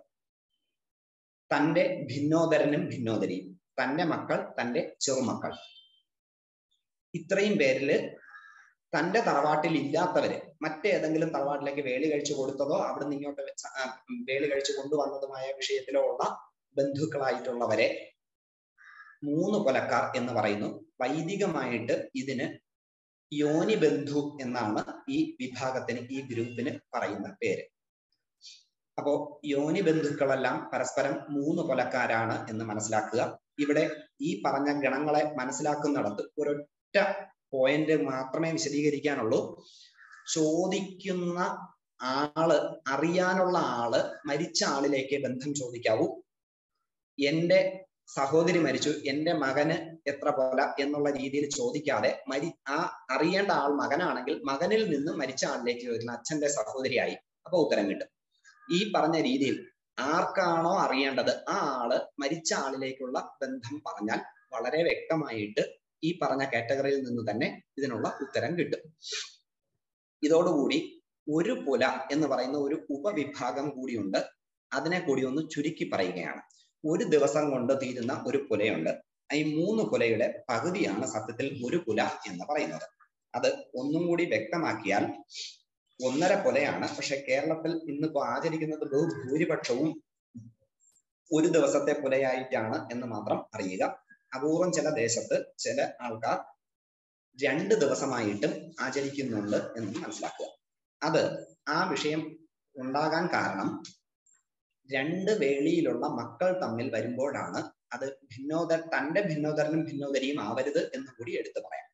തന്റെ ഭിന്നോദരനും ഭിന്നോദരിയും തന്റെ മക്കൾ തന്റെ ചെറുമക്കൾ ഇത്രയും പേരില് തന്റെ തറവാട്ടിൽ ഇല്ലാത്തവര് മറ്റേതെങ്കിലും തറവാട്ടിലേക്ക് വേലി കഴിച്ചു കൊടുത്തതോ അവിടുന്ന് ഇങ്ങോട്ട് വെച്ച ആ, ഉം, വേലി കഴിച്ചു കൊണ്ടുവന്നതുമായ വിഷയത്തിലോ ഉള്ള ബന്ധുക്കളായിട്ടുള്ളവരെ മൂന്ന് കൊലക്കാർ എന്ന് പറയുന്നു വൈദികമായിട്ട് ഇതിന് യോനി ബന്ധു എന്നാണ് ഈ വിഭാഗത്തിന് ഈ ഗ്രൂപ്പിന് പറയുന്ന പേര് അപ്പോ യോനി ബന്ധുക്കളെല്ലാം പരസ്പരം മൂന്ന് കൊലക്കാരാണ് എന്ന് മനസ്സിലാക്കുക ഇവിടെ ഈ പറഞ്ഞ ഗണങ്ങളെ മനസ്സിലാക്കുന്നിടത്ത് ഒരൊറ്റ പോയിന്റ് മാത്രമേ വിശദീകരിക്കാനുള്ളൂ ചോദിക്കുന്ന ആള് അറിയാനുള്ള ആള് മരിച്ച ആളിലേക്ക് ബന്ധം ചോദിക്കാവൂ എന്റെ സഹോദരി മരിച്ചു എന്റെ മകന് എത്ര കൊല എന്നുള്ള രീതിയിൽ ചോദിക്കാതെ മരി ആ അറിയേണ്ട ആൾ മകനാണെങ്കിൽ മകനിൽ നിന്ന് മരിച്ച ആളിലേക്ക് ചോദിക്കുന്ന അച്ഛന്റെ സഹോദരിയായി അപ്പൊ ഉത്തരം കിട്ടും ഈ പറഞ്ഞ രീതിയിൽ ആർക്കാണോ അറിയേണ്ടത് ആ ആള് മരിച്ച ആളിലേക്കുള്ള ബന്ധം പറഞ്ഞാൽ വളരെ വ്യക്തമായിട്ട് ഈ പറഞ്ഞ കാറ്റഗറിയിൽ നിന്ന് തന്നെ ഇതിനുള്ള ഉത്തരം കിട്ടും ഇതോടുകൂടി ഒരു പുല എന്ന് പറയുന്ന ഒരു ഉപവിഭാഗം കൂടിയുണ്ട് അതിനെ കൂടി ഒന്ന് ചുരുക്കി പറയുകയാണ് ഒരു ദിവസം കൊണ്ട് തീരുന്ന ഒരു പുലയുണ്ട് ഈ മൂന്ന് പുലയുടെ പകുതിയാണ് സത്യത്തിൽ ഒരു പുല എന്ന് പറയുന്നത് അത് ഒന്നും കൂടി വ്യക്തമാക്കിയാൽ ഒന്നര പുലയാണ് പക്ഷെ കേരളത്തിൽ ഇന്നിപ്പോ ആചരിക്കുന്നത് ബഹുഭൂരിപക്ഷവും ഒരു ദിവസത്തെ പുലയായിട്ടാണ് എന്ന് മാത്രം അറിയുക അപൂർവം ചില ദേശത്ത് ചില ആൾക്കാർ രണ്ട് ദിവസമായിട്ടും ആചരിക്കുന്നുണ്ട് എന്ന് മനസ്സിലാക്കുക അത് ആ വിഷയം ഉണ്ടാകാൻ കാരണം രണ്ട് വേളിയിലുള്ള മക്കൾ തമ്മിൽ വരുമ്പോഴാണ് അത് ഭിന്നോദർ തന്റെ ഭിന്നോദരനും ഭിന്നോദരിയും ആവരുത് എന്ന് കൂടി എടുത്തു പറയാം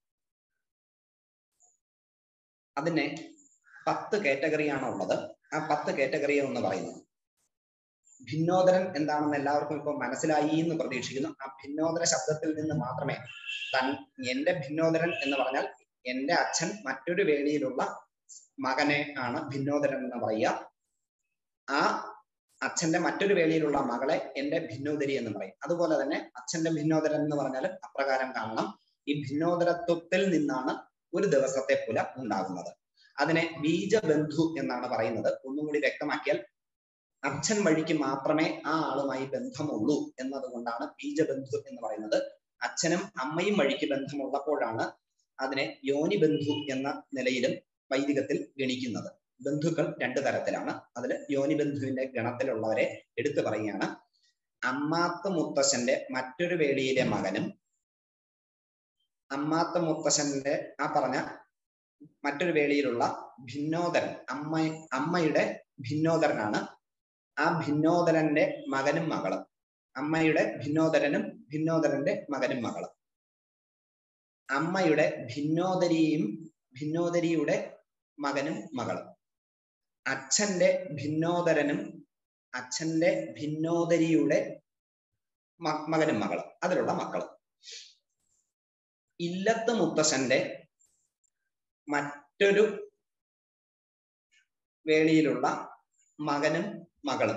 അതിനെ പത്ത് കാറ്റഗറിയാണ് ഉള്ളത് ആ പത്ത് കാറ്റഗറി എന്ന് പറയുന്നത് ഭിന്നോദരൻ എന്താണെന്ന് എല്ലാവർക്കും ഇപ്പൊ മനസ്സിലായി എന്ന് പ്രതീക്ഷിക്കുന്നു ആ ഭിന്നോദര ശബ്ദത്തിൽ നിന്ന് മാത്രമേ തൻ എന്റെ ഭിന്നോദരൻ എന്ന് പറഞ്ഞാൽ എന്റെ അച്ഛൻ മറ്റൊരു വേളിയിലുള്ള മകനെ ആണ് ഭിന്നോദരൻ എന്ന് പറയുക ആ അച്ഛന്റെ മറ്റൊരു വേളിയിലുള്ള മകളെ എന്റെ ഭിന്നോദരി എന്ന് പറയും അതുപോലെ തന്നെ അച്ഛന്റെ ഭിന്നോദരൻ എന്ന് പറഞ്ഞാൽ അപ്രകാരം കാണണം ഈ ഭിന്നോദരത്വത്തിൽ നിന്നാണ് ഒരു ദിവസത്തെ പുല ഉണ്ടാകുന്നത് അതിനെ ബീജബന്ധു എന്നാണ് പറയുന്നത് ഒന്നും കൂടി വ്യക്തമാക്കിയാൽ അച്ഛൻ വഴിക്ക് മാത്രമേ ആ ആളുമായി ബന്ധമുള്ളൂ എന്നതുകൊണ്ടാണ് ബീജബന്ധു എന്ന് പറയുന്നത് അച്ഛനും അമ്മയും വഴിക്ക് ബന്ധമുള്ളപ്പോഴാണ് അതിനെ യോനി ബന്ധു എന്ന നിലയിലും വൈദികത്തിൽ ഗണിക്കുന്നത് ബന്ധുക്കൾ രണ്ടു തരത്തിലാണ് അതിൽ യോനി ബന്ധുവിന്റെ ഗണത്തിലുള്ളവരെ എടുത്തു പറയുകയാണ് അമ്മാത്ത മുത്തശ്ശന്റെ മറ്റൊരു വേളിയിലെ മകനും അമ്മാത്ത മുത്തശ്ശന്റെ ആ പറഞ്ഞ മറ്റൊരു വേളിയിലുള്ള ഭിന്നോദരൻ അമ്മ അമ്മയുടെ ഭിന്നോദരനാണ് ആ ഭിന്നോദരന്റെ മകനും മകളും അമ്മയുടെ ഭിന്നോദരനും ഭിന്നോദരന്റെ മകനും മകളും അമ്മയുടെ ഭിന്നോദരിയും ഭിന്നോദരിയുടെ മകനും മകളും അച്ഛന്റെ ഭിന്നോദരനും അച്ഛന്റെ ഭിന്നോദരിയുടെ മ- മകനും മകളും അതിലുള്ള മക്കളും ഇല്ലത്ത് മുത്തശ്ശന്റെ മറ്റൊരു വേളിയിലുള്ള മകനും മകളും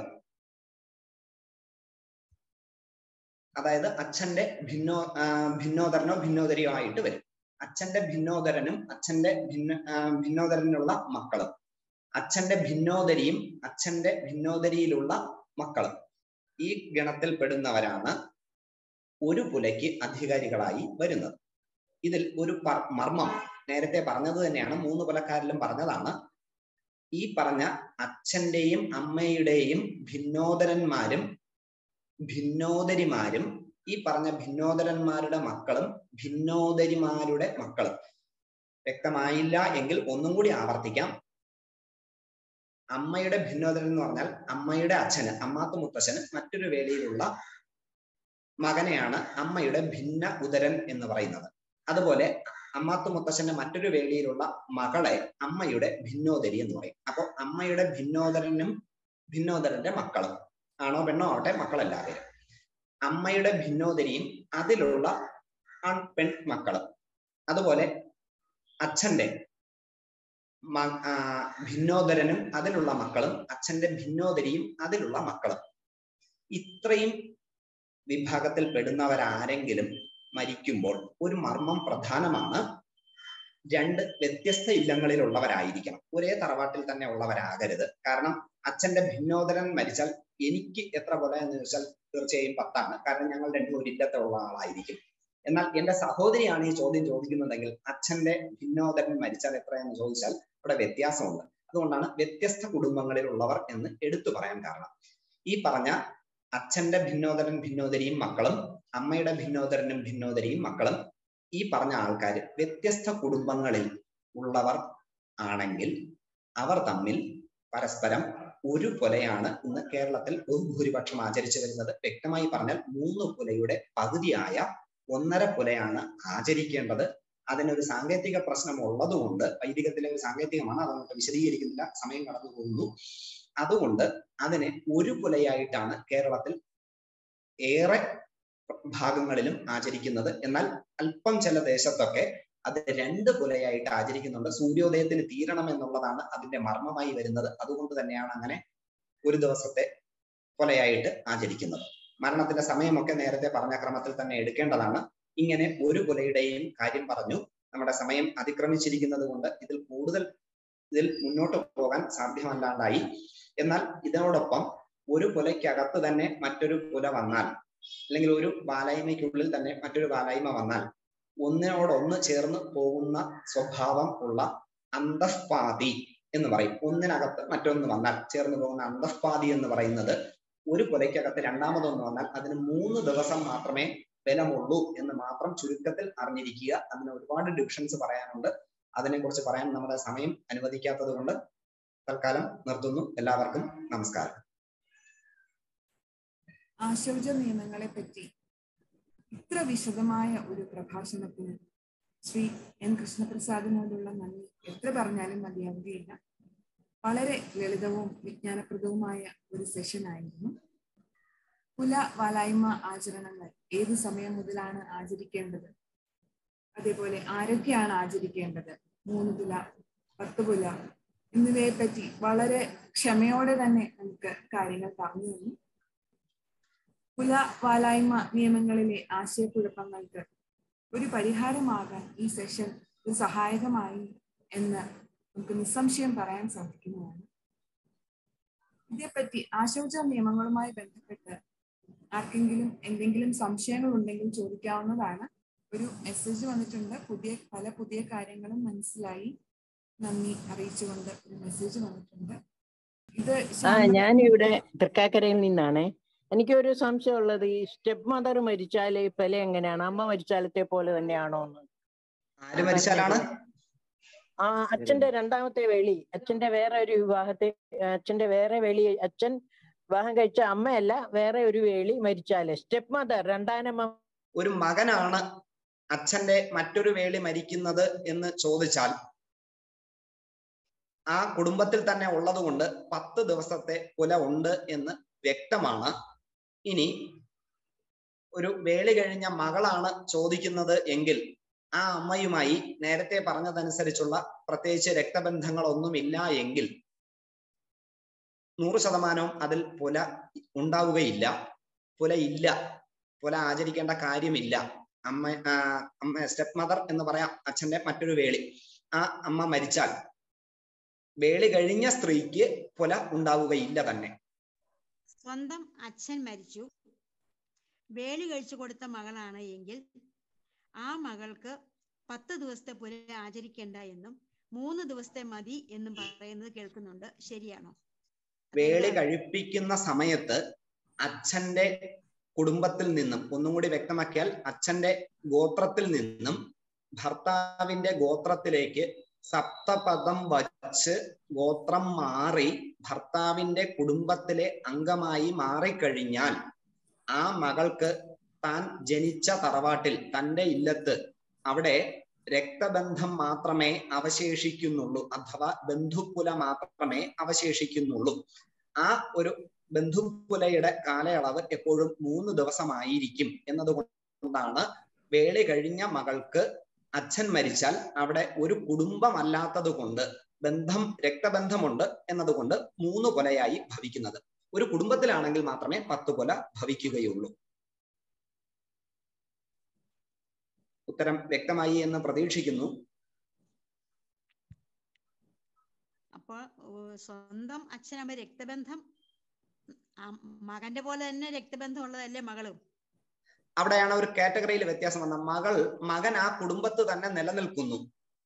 അതായത് അച്ഛന്റെ ഭിന്നോ ആ, ഭിന്നോദരനോ ഭിന്നോദരിയോ ആയിട്ട് വരും അച്ഛന്റെ ഭിന്നോദരനും അച്ഛന്റെ ഭിന്ന ആ, ഭിന്നോദരനുള്ള മക്കളും അച്ഛന്റെ ഭിന്നോദരിയും അച്ഛന്റെ ഭിന്നോദരിയിലുള്ള മക്കളും ഈ ഗണത്തിൽ പെടുന്നവരാണ് ഒരു പുലയ്ക്ക് അധികാരികളായി വരുന്നത് ഇതിൽ ഒരു പർ- മർമ്മം നേരത്തെ പറഞ്ഞത് തന്നെയാണ് മൂന്ന് പുലക്കാരിലും പറഞ്ഞതാണ് ഈ പറഞ്ഞ അച്ഛന്റെയും അമ്മയുടെയും ഭിന്നോദരന്മാരും ഭിന്നോദരിമാരും ഈ പറഞ്ഞ ഭിന്നോദരന്മാരുടെ മക്കളും ഭിന്നോദരിമാരുടെ മക്കളും വ്യക്തമായില്ല എങ്കിൽ ഒന്നും കൂടി ആവർത്തിക്കാം അമ്മയുടെ ഭിന്നോദരൻ എന്ന് പറഞ്ഞാൽ അമ്മയുടെ അച്ഛന് അമ്മാത്ത മുത്തച്ഛന് മറ്റൊരു വേളിയിലുള്ള മകനെയാണ് അമ്മയുടെ ഭിന്ന ഉദരൻ എന്ന് പറയുന്നത് അതുപോലെ അമ്മാത്ത മുത്തച്ഛന്റെ മറ്റൊരു വേളിയിലുള്ള മകളെ അമ്മയുടെ ഭിന്നോദരി എന്ന് പറയും അപ്പൊ അമ്മയുടെ ഭിന്നോദരനും ഭിന്നോദരന്റെ മക്കളും ആണോ പെണ്ണോ ആവട്ടെ മക്കളെല്ലാവരും അമ്മയുടെ ഭിന്നോദരിയും അതിലുള്ള ആൺ പെൺ മക്കളും അതുപോലെ അച്ഛന്റെ മ- ആ, ഭിന്നോദരനും അതിലുള്ള മക്കളും അച്ഛന്റെ ഭിന്നോദരിയും അതിലുള്ള മക്കളും ഇത്രയും വിഭാഗത്തിൽ പെടുന്നവരാരെങ്കിലും മരിക്കുമ്പോൾ ഒരു മർമ്മം പ്രധാനമാണ് രണ്ട് വ്യത്യസ്ത ഇല്ലങ്ങളിലുള്ളവരായിരിക്കണം ഒരേ തറവാട്ടിൽ തന്നെ ഉള്ളവരാകരുത് കാരണം അച്ഛന്റെ ഭിന്നോദരൻ മരിച്ചാൽ എനിക്ക് എത്ര പോലെ എന്ന് ചോദിച്ചാൽ തീർച്ചയായും പത്താണ് കാരണം ഞങ്ങൾ രണ്ടും ഒരു ഇല്ലത്തുള്ള ആളായിരിക്കും എന്നാൽ എന്റെ സഹോദരിയാണ് ഈ ചോദ്യം ചോദിക്കുന്നതെങ്കിൽ അച്ഛന്റെ ഭിന്നോദരൻ മരിച്ചാൽ എത്രയെന്ന് ചോദിച്ചാൽ അവിടെ വ്യത്യാസമുണ്ട് അതുകൊണ്ടാണ് വ്യത്യസ്ത കുടുംബങ്ങളിലുള്ളവർ എന്ന് എടുത്തു പറയാൻ കാരണം ഈ പറഞ്ഞ അച്ഛന്റെ ഭിന്നോദരൻ ഭിന്നോദരിയും മക്കളും അമ്മയുടെ ഭിന്നോദരനും ഭിന്നോദരിയും മക്കളും ഈ പറഞ്ഞ ആൾക്കാർ വ്യത്യസ്ത കുടുംബങ്ങളിൽ ഉള്ളവർ ആണെങ്കിൽ അവർ തമ്മിൽ പരസ്പരം ഒരു പുലയാണ് ഇന്ന് കേരളത്തിൽ ബഹുഭൂരിപക്ഷം ആചരിച്ചു വരുന്നത് വ്യക്തമായി പറഞ്ഞാൽ മൂന്ന് പുലയുടെ പകുതിയായ ഒന്നര പുലയാണ് ആചരിക്കേണ്ടത് അതിനൊരു സാങ്കേതിക പ്രശ്നം ഉള്ളതുകൊണ്ട് വൈദികത്തിലെ ഒരു സാങ്കേതികമാണ് അതങ്ങോട്ട് വിശദീകരിക്കുന്നില്ല സമയം കടന്നു പോകുന്നു അതുകൊണ്ട് അതിനെ ഒരു പുലയായിട്ടാണ് കേരളത്തിൽ ഏറെ ഭാഗങ്ങളിലും ആചരിക്കുന്നത് എന്നാൽ അല്പം ചില ദേശത്തൊക്കെ അത് രണ്ട് പുലയായിട്ട് ആചരിക്കുന്നുണ്ട് സൂര്യോദയത്തിന് തീരണം എന്നുള്ളതാണ് അതിന്റെ മർമ്മമായി വരുന്നത് അതുകൊണ്ട് തന്നെയാണ് അങ്ങനെ ഒരു ദിവസത്തെ പുലയായിട്ട് ആചരിക്കുന്നത് മരണത്തിന്റെ സമയമൊക്കെ നേരത്തെ പറഞ്ഞ ക്രമത്തിൽ തന്നെ എടുക്കേണ്ടതാണ് ഇങ്ങനെ ഒരു പുലയുടെയും കാര്യം പറഞ്ഞു നമ്മുടെ സമയം അതിക്രമിച്ചിരിക്കുന്നത് കൊണ്ട് ഇതിൽ കൂടുതൽ ഇതിൽ മുന്നോട്ട് പോകാൻ സാധ്യമല്ലാണ്ടായി എന്നാൽ ഇതിനോടൊപ്പം ഒരു പുലയ്ക്കകത്ത് തന്നെ മറ്റൊരു പുല വന്നാൽ അല്ലെങ്കിൽ ഒരു ബാലായ്മയ്ക്കുള്ളിൽ തന്നെ മറ്റൊരു ബാലായ്മ വന്നാൽ ഒന്നിനോടൊന്ന് ചേർന്ന് പോകുന്ന സ്വഭാവം ഉള്ള അന്തഃപാതി എന്ന് പറയും ഒന്നിനകത്ത് മറ്റൊന്ന് വന്നാൽ ചേർന്ന് പോകുന്ന അന്തഃപാതി എന്ന് പറയുന്നത് ഒരു പുലയ്ക്കകത്ത് രണ്ടാമതൊന്ന് വന്നാൽ അതിന് മൂന്ന് ദിവസം മാത്രമേ ബലമുള്ളൂ എന്ന് മാത്രം ചുരുക്കത്തിൽ അറിഞ്ഞിരിക്കുക അതിന് ഒരുപാട് ഡിവിഷൻസ് പറയാനുണ്ട് അതിനെക്കുറിച്ച് പറയാൻ നമ്മുടെ സമയം അനുവദിക്കാത്തത് കൊണ്ട് തൽക്കാലം നിർത്തുന്നു എല്ലാവർക്കും നമസ്കാരം ആശൗച നിയമങ്ങളെ പറ്റി ഇത്ര വിശദമായ ഒരു പ്രഭാഷണത്തിന് ശ്രീ എൻ കൃഷ്ണപ്രസാദിനോടുള്ള നന്ദി എത്ര പറഞ്ഞാലും മതിയാവുകയില്ല വളരെ ലളിതവും വിജ്ഞാനപ്രദവുമായ ഒരു സെഷൻ ആയിരുന്നു കുല വാലായ്മ ആചരണങ്ങൾ ഏത് സമയം മുതലാണ് ആചരിക്കേണ്ടത് അതേപോലെ ആരൊക്കെയാണ് ആചരിക്കേണ്ടത് മൂന്ന് പുല പത്ത് പുല എന്നിവയെ പറ്റി വളരെ ക്ഷമയോടെ തന്നെ നമുക്ക് കാര്യങ്ങൾ പറഞ്ഞു തന്നു കുല വാലായ്മ നിയമങ്ങളിലെ ആശയക്കുഴപ്പങ്ങൾക്ക് ഒരു പരിഹാരമാകാൻ ഈ സെഷൻ ഒരു സഹായകമായി എന്ന് നമുക്ക് നിസ്സംശയം പറയാൻ സാധിക്കുന്നതാണ് ഇതേപ്പറ്റി ആശോച നിയമങ്ങളുമായി ബന്ധപ്പെട്ട് ആർക്കെങ്കിലും എന്തെങ്കിലും സംശയങ്ങൾ ഉണ്ടെങ്കിൽ ചോദിക്കാവുന്നതാണ് ഒരു മെസ്സേജ് വന്നിട്ടുണ്ട് പുതിയ പല പുതിയ കാര്യങ്ങളും മനസ്സിലായി നന്ദി അറിയിച്ചുകൊണ്ട് ഒരു മെസ്സേജ് വന്നിട്ടുണ്ട് ഇത് ആ ഞാൻ ഇവിടെ തൃക്കാക്കരയിൽ നിന്നാണ് എനിക്കൊരു സംശയമുള്ളത് ഈ സ്റ്റെപ്പ് മദർ മരിച്ചാല് പെല എങ്ങനെയാണ് അമ്മ മരിച്ചാലത്തെ പോലെ തന്നെയാണോ എന്ന് ആര് മരിച്ചാലാണ് ആ അച്ഛന്റെ രണ്ടാമത്തെ വേളി അച്ഛന്റെ വേറെ ഒരു വിവാഹത്തെ അച്ഛന്റെ വേറെ വേളി അച്ഛൻ വിവാഹം കഴിച്ച അമ്മയല്ല വേറെ ഒരു വേളി മരിച്ചാല് സ്റ്റെപ്പ് മദർ രണ്ടാനമ്മ ഒരു മകനാണ് അച്ഛന്റെ മറ്റൊരു വേളി മരിക്കുന്നത് എന്ന് ചോദിച്ചാൽ ആ കുടുംബത്തിൽ തന്നെ ഉള്ളത് കൊണ്ട് പത്ത് ദിവസത്തെ കുല ഉണ്ട് എന്ന് വ്യക്തമാണ് ഇനി ഒരു വേളി കഴിഞ്ഞ മകളാണ് ചോദിക്കുന്നത് എങ്കിൽ ആ അമ്മയുമായി നേരത്തെ പറഞ്ഞതനുസരിച്ചുള്ള പ്രത്യേകിച്ച് രക്തബന്ധങ്ങളൊന്നുമില്ല എങ്കിൽ നൂറ് ശതമാനവും അതിൽ പുല ഉണ്ടാവുകയില്ല പുല ഇല്ല പുല ആചരിക്കേണ്ട കാര്യമില്ല അമ്മ അമ്മ സ്റ്റെപ്പ് മദർ എന്ന് പറയാം അച്ഛന്റെ മറ്റൊരു വേളി ആ അമ്മ മരിച്ചാൽ വേളി കഴിഞ്ഞ സ്ത്രീക്ക് പുല ഉണ്ടാവുകയില്ല തന്നെ സ്വന്തം അച്ഛൻ മരിച്ചു വേലി കഴിച്ചു കൊടുത്ത മകളാണ് എങ്കിൽ ആ മകൾക്ക് പത്ത് ദിവസത്തെ പുല ആചരിക്കേണ്ട എന്നും മൂന്ന് ദിവസത്തെ മതി എന്നും പറയുന്നത് കേൾക്കുന്നുണ്ട് ശരിയാണോ വേളി കഴിപ്പിക്കുന്ന സമയത്ത് അച്ഛന്റെ കുടുംബത്തിൽ നിന്നും ഒന്നും കൂടി വ്യക്തമാക്കിയാൽ അച്ഛന്റെ ഗോത്രത്തിൽ നിന്നും ഭർത്താവിന്റെ ഗോത്രത്തിലേക്ക് സപ്തപദം വച്ച് ഗോത്രം മാറി ഭർത്താവിന്റെ കുടുംബത്തിലെ അംഗമായി മാറിക്കഴിഞ്ഞാൽ ആ മകൾക്ക് താൻ ജനിച്ച തറവാട്ടിൽ തന്റെ ഇല്ലത്ത് അവിടെ രക്തബന്ധം മാത്രമേ അവശേഷിക്കുന്നുള്ളൂ അഥവാ ബന്ധുക്കുല മാത്രമേ അവശേഷിക്കുന്നുള്ളൂ ആ ഒരു ബന്ധുക്കുലയുടെ കാലയളവ് എപ്പോഴും മൂന്ന് ദിവസമായിരിക്കും എന്നതുകൊണ്ടാണ് വേളി കഴിഞ്ഞ മകൾക്ക് അച്ഛൻ മരിച്ചാൽ അവിടെ ഒരു കുടുംബമല്ലാത്തത് കൊണ്ട് ബന്ധം രക്തബന്ധമുണ്ട് എന്നതുകൊണ്ട് മൂന്ന് കൊലയായി ഭവിക്കുന്നത് ഒരു കുടുംബത്തിലാണെങ്കിൽ മാത്രമേ പത്ത് കൊല ഭവിക്കുകയുള്ളൂ ഉത്തരം വ്യക്തമായി എന്ന് പ്രതീക്ഷിക്കുന്നു അപ്പോൾ സ്വന്തം അച്ഛനമ്മ രക്തബന്ധം മകന്റെ പോലെ തന്നെ രക്തബന്ധം ഉള്ളതല്ലേ മകളും അവിടെയാണ് ഒരു കാറ്റഗറിയിൽ വ്യത്യാസം വന്ന മകൾ മകൻ ആ കുടുംബത്ത് തന്നെ നിലനിൽക്കുന്നു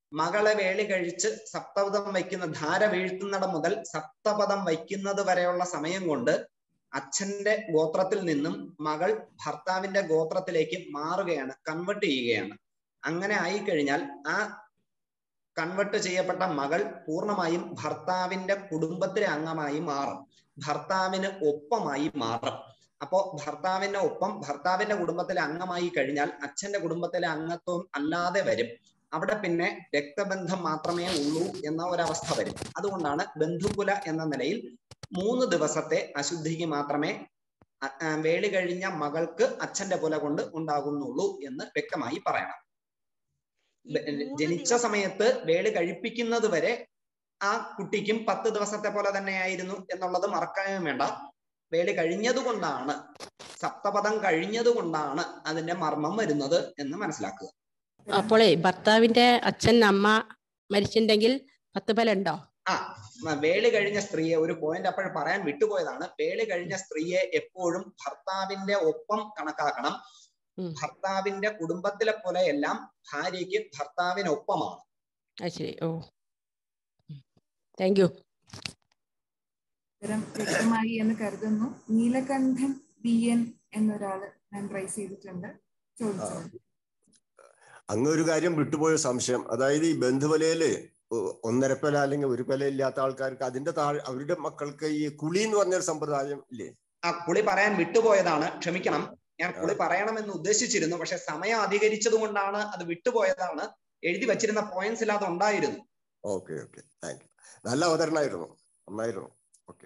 മകളെ വേളി കഴിച്ച് സപ്തപദം വയ്ക്കുന്ന ധാര വീഴ്ത്തുന്നിടം മുതൽ സപ്തപദം വയ്ക്കുന്നത് വരെയുള്ള സമയം കൊണ്ട് അച്ഛന്റെ ഗോത്രത്തിൽ നിന്നും മകൾ ഭർത്താവിന്റെ ഗോത്രത്തിലേക്ക് മാറുകയാണ് കൺവെർട്ട് ചെയ്യുകയാണ് അങ്ങനെ ആയിക്കഴിഞ്ഞാൽ ആ കൺവെർട്ട് ചെയ്യപ്പെട്ട മകൾ പൂർണ്ണമായും ഭർത്താവിന്റെ കുടുംബത്തിലെ അംഗമായി മാറും ഭർത്താവിന് ഒപ്പമായി മാറും അപ്പോ ഭർത്താവിന്റെ ഒപ്പം ഭർത്താവിന്റെ കുടുംബത്തിലെ അംഗമായി കഴിഞ്ഞാൽ അച്ഛന്റെ കുടുംബത്തിലെ അംഗത്വം അല്ലാതെ വരും അവിടെ പിന്നെ രക്തബന്ധം മാത്രമേ ഉള്ളൂ എന്ന ഒരവസ്ഥ വരും അതുകൊണ്ടാണ് ബന്ധുകുല എന്ന നിലയിൽ മൂന്ന് ദിവസത്തെ അശുദ്ധിക്ക് മാത്രമേ അ- ആ, വേളി കഴിഞ്ഞ മകൾക്ക് അച്ഛന്റെ പുല കൊണ്ട് ഉണ്ടാകുന്നുള്ളൂ എന്ന് വ്യക്തമായി പറയണം ഈ ബ- മൂന്ന് ജനിച്ച ദിവസം സമയത്ത് വേളി കഴിപ്പിക്കുന്നത് വരെ ആ കുട്ടിക്കും പത്ത് ദിവസത്തെ പോലെ തന്നെയായിരുന്നു എന്നുള്ളത് മറക്കാനും വേണ്ട വേളി കഴിഞ്ഞതുകൊണ്ടാണ് സപ്തപദം കഴിഞ്ഞതുകൊണ്ടാണ് അതിന്റെ മർമ്മം വരുന്നത് എന്ന് മനസ്സിലാക്കുക അപ്പോളേ ഭർത്താവിന്റെ അച്ഛൻ അമ്മ മരിച്ചിട്ടുണ്ടെങ്കിൽ പത്ത് ഫലം ഉണ്ടോ ആ മ- വേളി കഴിഞ്ഞ സ്ത്രീയെ ഒരു പോയിന്റ് അപ്പോഴും പറയാൻ വിട്ടുപോയതാണ് വേളി കഴിഞ്ഞ സ്ത്രീയെ എപ്പോഴും ഭർത്താവിന്റെ ഒപ്പം കണക്കാക്കണം ഉം. ഭർത്താവിന്റെ കുടുംബത്തിലെ പോലെ എല്ലാം ഭാര്യയ്ക്ക് ഭർത്താവിനൊപ്പമാണ് അത് ശരി ഓ താങ്ക് യു ഉത്തരം വ്യക്തമായി എന്ന് കരുതുന്നു നീലകണ്ഠൻ വി എൻ എന്നൊരാള് ഞാൻ റൈസ് ചെയ്തിട്ടുണ്ട് ചോദിച്ചത് അങ്ങ് ഒരു കാര്യം വിട്ടുപോയ സംശയം അതായത് ഈ ബന്ധുവലയില് ഒ- ഒന്നര പല അല്ലെങ്കിൽ ഒരു പല ഇല്ലാത്ത ആൾക്കാർക്ക് അതിന്റെ താഴെ അവരുടെ മക്കൾക്ക് ഈ കുളി എന്ന് പറഞ്ഞൊരു സമ്പ്രദായം ഇല്ലേ ആ കുളി പറയാൻ വിട്ടുപോയതാണ് ക്ഷമിക്കണം ഞാൻ കുളി പറയണമെന്ന് ഉദ്ദേശിച്ചിരുന്നു പക്ഷെ സമയം അധികരിച്ചത് കൊണ്ടാണ് അത് വിട്ടുപോയതാണ് എഴുതി വച്ചിരുന്ന പോയിന്റ്സ് ഇല്ലാതെ ഉണ്ടായിരുന്നു ഓക്കെ ഓക്കെ താങ്ക് യു നല്ല അവതരണമായിരുന്നു നന്നായിരുന്നു ഓക്കെ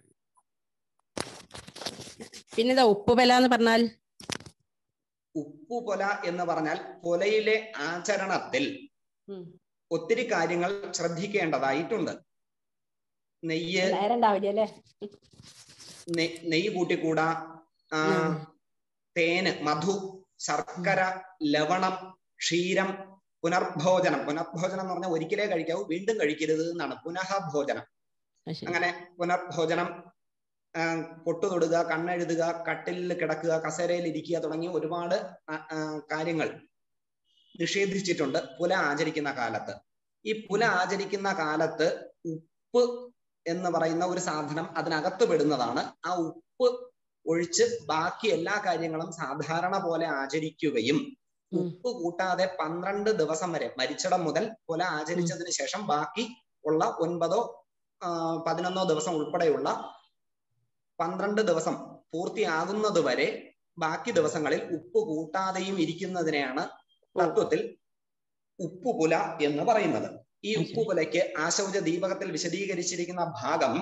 പിന്നെന്താ ഉപ്പുപല എന്ന് പറഞ്ഞാൽ ഉപ്പുപൊല എന്ന് പറഞ്ഞാൽ കൊലയിലെ ആചരണത്തിൽ ഉം. ഒത്തിരി കാര്യങ്ങൾ ശ്രദ്ധിക്കേണ്ടതായിട്ടുണ്ട് നെയ്യ് നേരം ഉണ്ടാവില്ല അല്ലേ നെ- നെയ്യ് കൂട്ടിക്കൂടാ ആ, ഉം. തേന് മധു ശർക്കര ലവണം ക്ഷീരം പുനർഭോജനം പുനർഭോജനം എന്ന് പറഞ്ഞാൽ ഒരിക്കലേ കഴിക്കാവൂ വീണ്ടും കഴിക്കരുത് എന്നാണ് പുനഃഭോജനം അത് ശരി അങ്ങനെ പുനർഭോജനം ആ, പൊട്ടു തൊടുക കണ്ണെഴുതുക കട്ടിലിൽ കിടക്കുക കസേരയിൽ ഇരിക്കുക തുടങ്ങിയ ഒരുപാട് ആ, ആ, കാര്യങ്ങൾ നിഷേധിച്ചിട്ടുണ്ട് പുല ആചരിക്കുന്ന കാലത്ത് ഈ പുല ആചരിക്കുന്ന കാലത്ത് ഉപ്പ് എന്ന് പറയുന്ന ഒരു സാധനം അതിനകത്ത് പെടുന്നതാണ് ആ ഉപ്പ് ഒഴിച്ച് ബാക്കി എല്ലാ കാര്യങ്ങളും സാധാരണ പോലെ ആചരിക്കുകയും ഉം. ഉപ്പ് കൂട്ടാതെ പന്ത്രണ്ട് ദിവസം വരെ മരിച്ചിടം മുതൽ പുല ആചരിച്ചതിന് ശേഷം ബാക്കി ഉള്ള ഒൻപതോ ആ, പതിനൊന്നോ ദിവസം ഉൾപ്പെടെയുള്ള പന്ത്രണ്ട് ദിവസം പൂർത്തിയാകുന്നത് വരെ ബാക്കി ദിവസങ്ങളിൽ ഉപ്പ് കൂട്ടാതെയും ഇരിക്കുന്നതിനെയാണ് തത്വത്തിൽ ഉപ്പുപുല എന്ന് പറയുന്നത് ഈ ശരി. ഉപ്പുപുലയ്ക്ക് ആശൗച ദീപകത്തിൽ വിശദീകരിച്ചിരിക്കുന്ന ഭാഗം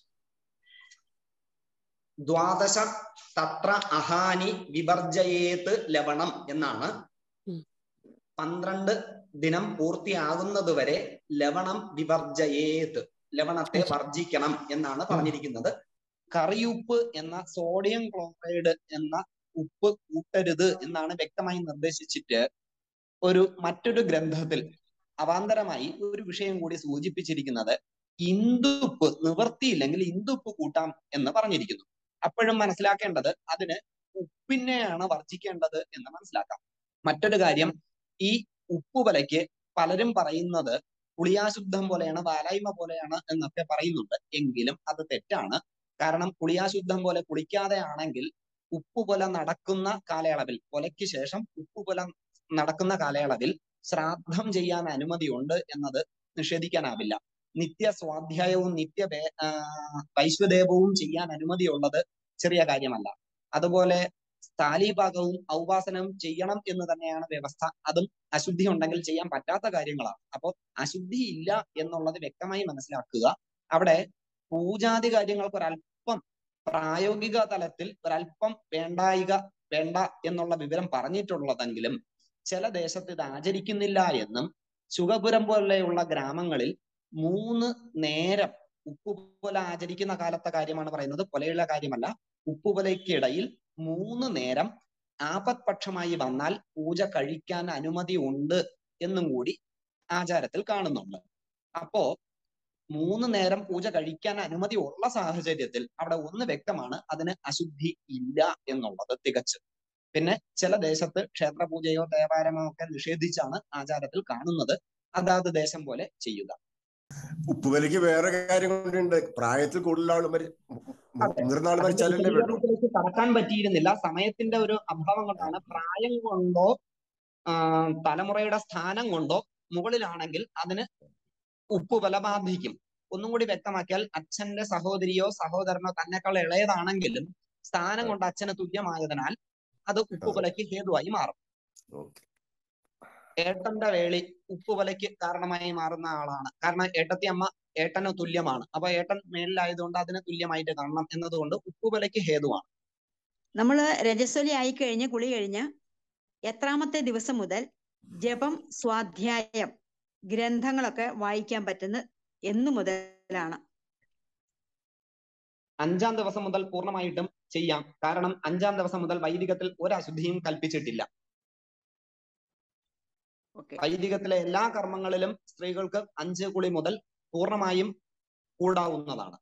ദ്വാദശ തത്ര അഹാനി വിവർജയേത് ലവണം എന്നാണ് ഉം. പന്ത്രണ്ട് ദിനം പൂർത്തിയാകുന്നത് വരെ ലവണം വിവർജയേത് ലവണത്തെ ശരി. വർജിക്കണം എന്നാണ് പറഞ്ഞിരിക്കുന്നത് കറിയുപ്പ് എന്ന സോഡിയം ക്ലോറൈഡ് എന്ന ഉപ്പ് കൂട്ടരുത് എന്നാണ് വ്യക്തമായി നിർദ്ദേശിച്ചിട്ട് ഒരു മറ്റൊരു ഗ്രന്ഥത്തിൽ അവാന്തരമായി ഒരു വിഷയം കൂടി സൂചിപ്പിച്ചിരിക്കുന്നത് ഇന്ദുപ്പ് നിവർത്തിയില്ലെങ്കിൽ ഇന്ദുപ്പ് കൂട്ടാം എന്ന് പറഞ്ഞിരിക്കുന്നു അപ്പോഴും മനസ്സിലാക്കേണ്ടത് അതിന് ഉപ്പിനെയാണ് വർജിക്കേണ്ടത് എന്ന് മനസ്സിലാക്കാം മറ്റൊരു കാര്യം ഈ ഉപ്പുവലയ്ക്ക് പലരും പറയുന്നത് പുളിയാശുദ്ധം പോലെയാണ് വാലായ്മ പോലെയാണ് എന്നൊക്കെ പറയുന്നുണ്ട് എങ്കിലും അത് തെറ്റാണ് കാരണം പുളിയാശുദ്ധം പോലെ കുളിക്കാതെ ആണെങ്കിൽ ഉപ്പുപൊല നടക്കുന്ന കാലയളവിൽ കൊലയ്ക്ക് ശേഷം ഉപ്പുപൊല നടക്കുന്ന കാലയളവിൽ ശ്രാദ്ധം ചെയ്യാൻ അനുമതിയുണ്ട് എന്നത് നിഷേധിക്കാനാവില്ല നിത്യ സ്വാധ്യായവും നിത്യ വേ- ആ, വൈശ്വദേവവും ചെയ്യാൻ അനുമതിയുള്ളത് ചെറിയ കാര്യമല്ല അതുപോലെ സ്ഥാലീപാകവും ഔപാസനവും ചെയ്യണം എന്ന് തന്നെയാണ് വ്യവസ്ഥ അതും അശുദ്ധി ഉണ്ടെങ്കിൽ ചെയ്യാൻ പറ്റാത്ത കാര്യങ്ങളാണ് അപ്പോൾ അശുദ്ധി ഇല്ല എന്നുള്ളത് വ്യക്തമായി മനസ്സിലാക്കുക അവിടെ പൂജാതി കാര്യങ്ങൾക്ക് ഒരല്പം പ്രായോഗിക തലത്തിൽ ഒരല്പം വേണ്ടായിക വേണ്ട എന്നുള്ള വിവരം പറഞ്ഞിട്ടുള്ളതെങ്കിലും ചില ദേശത്ത് ഇത് ആചരിക്കുന്നില്ല എന്നും ശുഗപുരം പോലെയുള്ള ഗ്രാമങ്ങളിൽ മൂന്ന് നേരം ഉപ്പുപൊല ആചരിക്കുന്ന കാലത്തെ കാര്യമാണ് പറയുന്നത് കൊലയുള്ള കാര്യമല്ല ഉപ്പുപൊലയ്ക്കിടയിൽ മൂന്ന് നേരം ആപത്പക്ഷമായി വന്നാൽ പൂജ കഴിക്കാൻ അനുമതി ഉണ്ട് എന്നും കൂടി ആചാരത്തിൽ കാണുന്നുണ്ട് അപ്പോ മൂന്ന് നേരം പൂജ കഴിക്കാൻ അനുമതി ഉള്ള സാഹചര്യത്തിൽ അവിടെ ഒന്ന് വ്യക്തമാണ് അതിന് അശുദ്ധി ഇല്ല എന്നുള്ളത് തികച്ച് പിന്നെ ചില ദേശത്ത് ക്ഷേത്രപൂജയോ ദേവാലയമോ ഒക്കെ നിഷേധിച്ചാണ് ആചാരത്തിൽ കാണുന്നത് അതാത് ദേശം പോലെ ചെയ്യുക ഉപ്പുവിലക്ക് വേറെ കാര്യം കൊണ്ടുണ്ട് പ്രായത്തിൽ കൂടുതൽ ആൾ മരി മുതിർന്ന ആൾ അതിന്റെ മരിച്ചാലല്ലേ വേണ്ടു വിശദീകരണത്തിലേക്ക് കടക്കാൻ പറ്റിയിരുന്നില്ല സമയത്തിന്റെ ഒരു അഭാവം കൊണ്ടാണ് പ്രായം കൊണ്ടോ ആ, തലമുറയുടെ സ്ഥാനം കൊണ്ടോ മുകളിലാണെങ്കിൽ അതിന് ഉപ്പ് ബലബാധിക്കും ഒന്നും കൂടി വ്യക്തമാക്കിയാൽ അച്ഛന്റെ സഹോദരിയോ സഹോദരനോ തന്നെക്കാൾ ഇളയതാണെങ്കിലും സ്ഥാനം കൊണ്ട് അച്ഛന് തുല്യമായതിനാൽ അത് ഉപ്പുകൊലയ്ക്ക് ഹേതുവായി മാറും ഓക്കെ ഏട്ടന്റെ വേളി ഉപ്പുകൊലയ്ക്ക് കാരണമായി മാറുന്ന ആളാണ് കാരണം ഏട്ടത്തി അമ്മ ഏട്ടന് തുല്യമാണ് അപ്പൊ ഏട്ടൻ മേളിലായതുകൊണ്ട് അതിന് തുല്യമായിട്ട് കാണണം എന്നതുകൊണ്ട് ഉപ്പുകൊലയ്ക്ക് ഹേതുവാണ് നമ്മൾ രജസ്വലി ആയി കഴിഞ്ഞ് കുളി കഴിഞ്ഞ് എത്രാമത്തെ ദിവസം മുതൽ ജപം സ്വാധ്യായം ഗ്രന്ഥങ്ങളൊക്കെ വായിക്കാൻ പറ്റുന്ന എന്നു മുതലാണ് അഞ്ചാം ദിവസം മുതൽ പൂർണ്ണമായിട്ടും ചെയ്യാം കാരണം അഞ്ചാം ദിവസം മുതൽ വൈദികത്തിൽ ഒരു അശുദ്ധിയും കൽപ്പിച്ചിട്ടില്ല ഓക്കെ വൈദികത്തിലെ എല്ലാ കർമ്മങ്ങളിലും സ്ത്രീകൾക്ക് അഞ്ച് കുളി മുതൽ പൂർണ്ണമായും കൂടാവുന്നതാണ്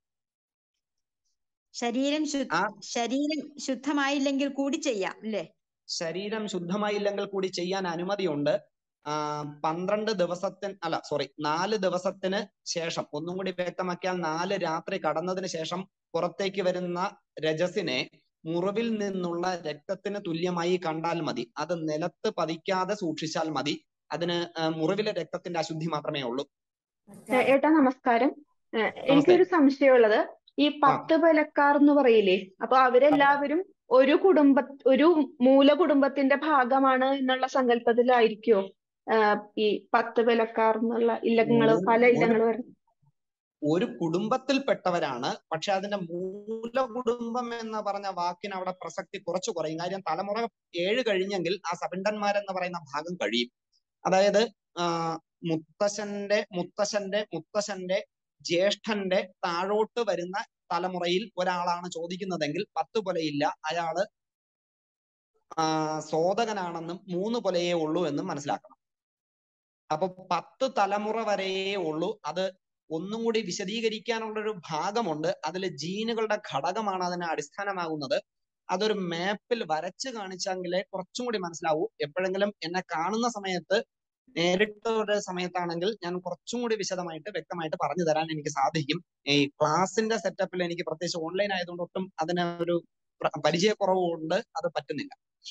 ശരീരം ശു ആ ശരീരം ശുദ്ധമായില്ലെങ്കിൽ കൂടി ചെയ്യാം അല്ലേ ശരീരം ശുദ്ധമായില്ലെങ്കിൽ കൂടി ചെയ്യാൻ അനുമതിയുണ്ട് ആ, പന്ത്രണ്ട് ദിവസത്തിന് അല്ല സോറി നാല് ദിവസത്തിന് ശേഷം ഒന്നും കൂടി വ്യക്തമാക്കിയാൽ നാല് രാത്രി കടന്നതിന് ശേഷം പുറത്തേക്ക് വരുന്ന രജസിനെ മുറിവിൽ നിന്നുള്ള രക്തത്തിന് തുല്യമായി കണ്ടാൽ മതി അത് നിലത്ത് പതിക്കാതെ സൂക്ഷിച്ചാൽ മതി അതിന് ആ, മുറിവിലെ രക്തത്തിന്റെ അശുദ്ധി മാത്രമേ ഉള്ളൂ ഏ, ഏട്ടാ നമസ്കാരം ഏ, എനിക്കൊരു സംശയമുള്ളത് ഈ പത്ത് ബലക്കാർ എന്ന് പറയില്ലേ അപ്പൊ അവരെല്ലാവരും ഒരു കുടുംബ ഒരു മൂല കുടുംബത്തിന്റെ ഭാഗമാണ് എന്നുള്ള സങ്കല്പത്തിലായിരിക്കുമോ ഈ പത്ത് ബലക്കാർ എന്നുള്ള ഇല്ലങ്ങള് ഒരു- പല ഒരു- ഇല്ലങ്ങൾ വരുന്നത് ഒരു കുടുംബത്തിൽപ്പെട്ടവരാണ് പക്ഷെ അതിന്റെ മൂല കുടുംബം എന്ന് പറഞ്ഞ വാക്കിന് അവിടെ പ്രസക്തി കുറച്ചു കുറയും കാര്യം തലമുറ ഏഴ് കഴിഞ്ഞെങ്കിൽ ആ സബിണ്ടന്മാരെന്ന് പറയുന്ന ഭാഗം കഴിയും അതായത് ആ, മുത്തശ്ശന്റെ മുത്തശ്ശന്റെ മുത്തശ്ശന്റെ ജ്യേഷ്ഠന്റെ താഴോട്ട് വരുന്ന തലമുറയിൽ ഒരാളാണ് ചോദിക്കുന്നതെങ്കിൽ പത്ത് കൊലയില്ല അയാള് ആ, സോദകനാണെന്നും മൂന്ന് കൊലയേ ഉള്ളൂ എന്നും മനസ്സിലാക്കണം അപ്പൊ പത്ത് തലമുറ വരെയേ ഉള്ളൂ അത് ഒന്നും കൂടി വിശദീകരിക്കാനുള്ള ഒരു ഭാഗമുണ്ട് അതിൽ ജീനുകളുടെ ഘടകമാണ് അതിന് അടിസ്ഥാനമാകുന്നത് അതൊരു മാപ്പിൽ വരച്ച് കാണിച്ചെങ്കിലേ കുറച്ചും കൂടി മനസ്സിലാവൂ എപ്പോഴെങ്കിലും എന്നെ കാണുന്ന സമയത്ത് നേരിട്ട് ഒരു സമയത്താണെങ്കിൽ ഞാൻ കുറച്ചും കൂടി വിശദമായിട്ട് വ്യക്തമായിട്ട് പറഞ്ഞു തരാൻ എനിക്ക് സാധിക്കും ഈ ക്ലാസിന്റെ സെറ്റപ്പിൽ എനിക്ക് പ്രത്യേകിച്ച് ഓൺലൈൻ ആയതുകൊണ്ട് ഒട്ടും അതിന് ഒരു പ്ര- പരിചയക്കുറവുണ്ട് അത് പറ്റുന്നില്ല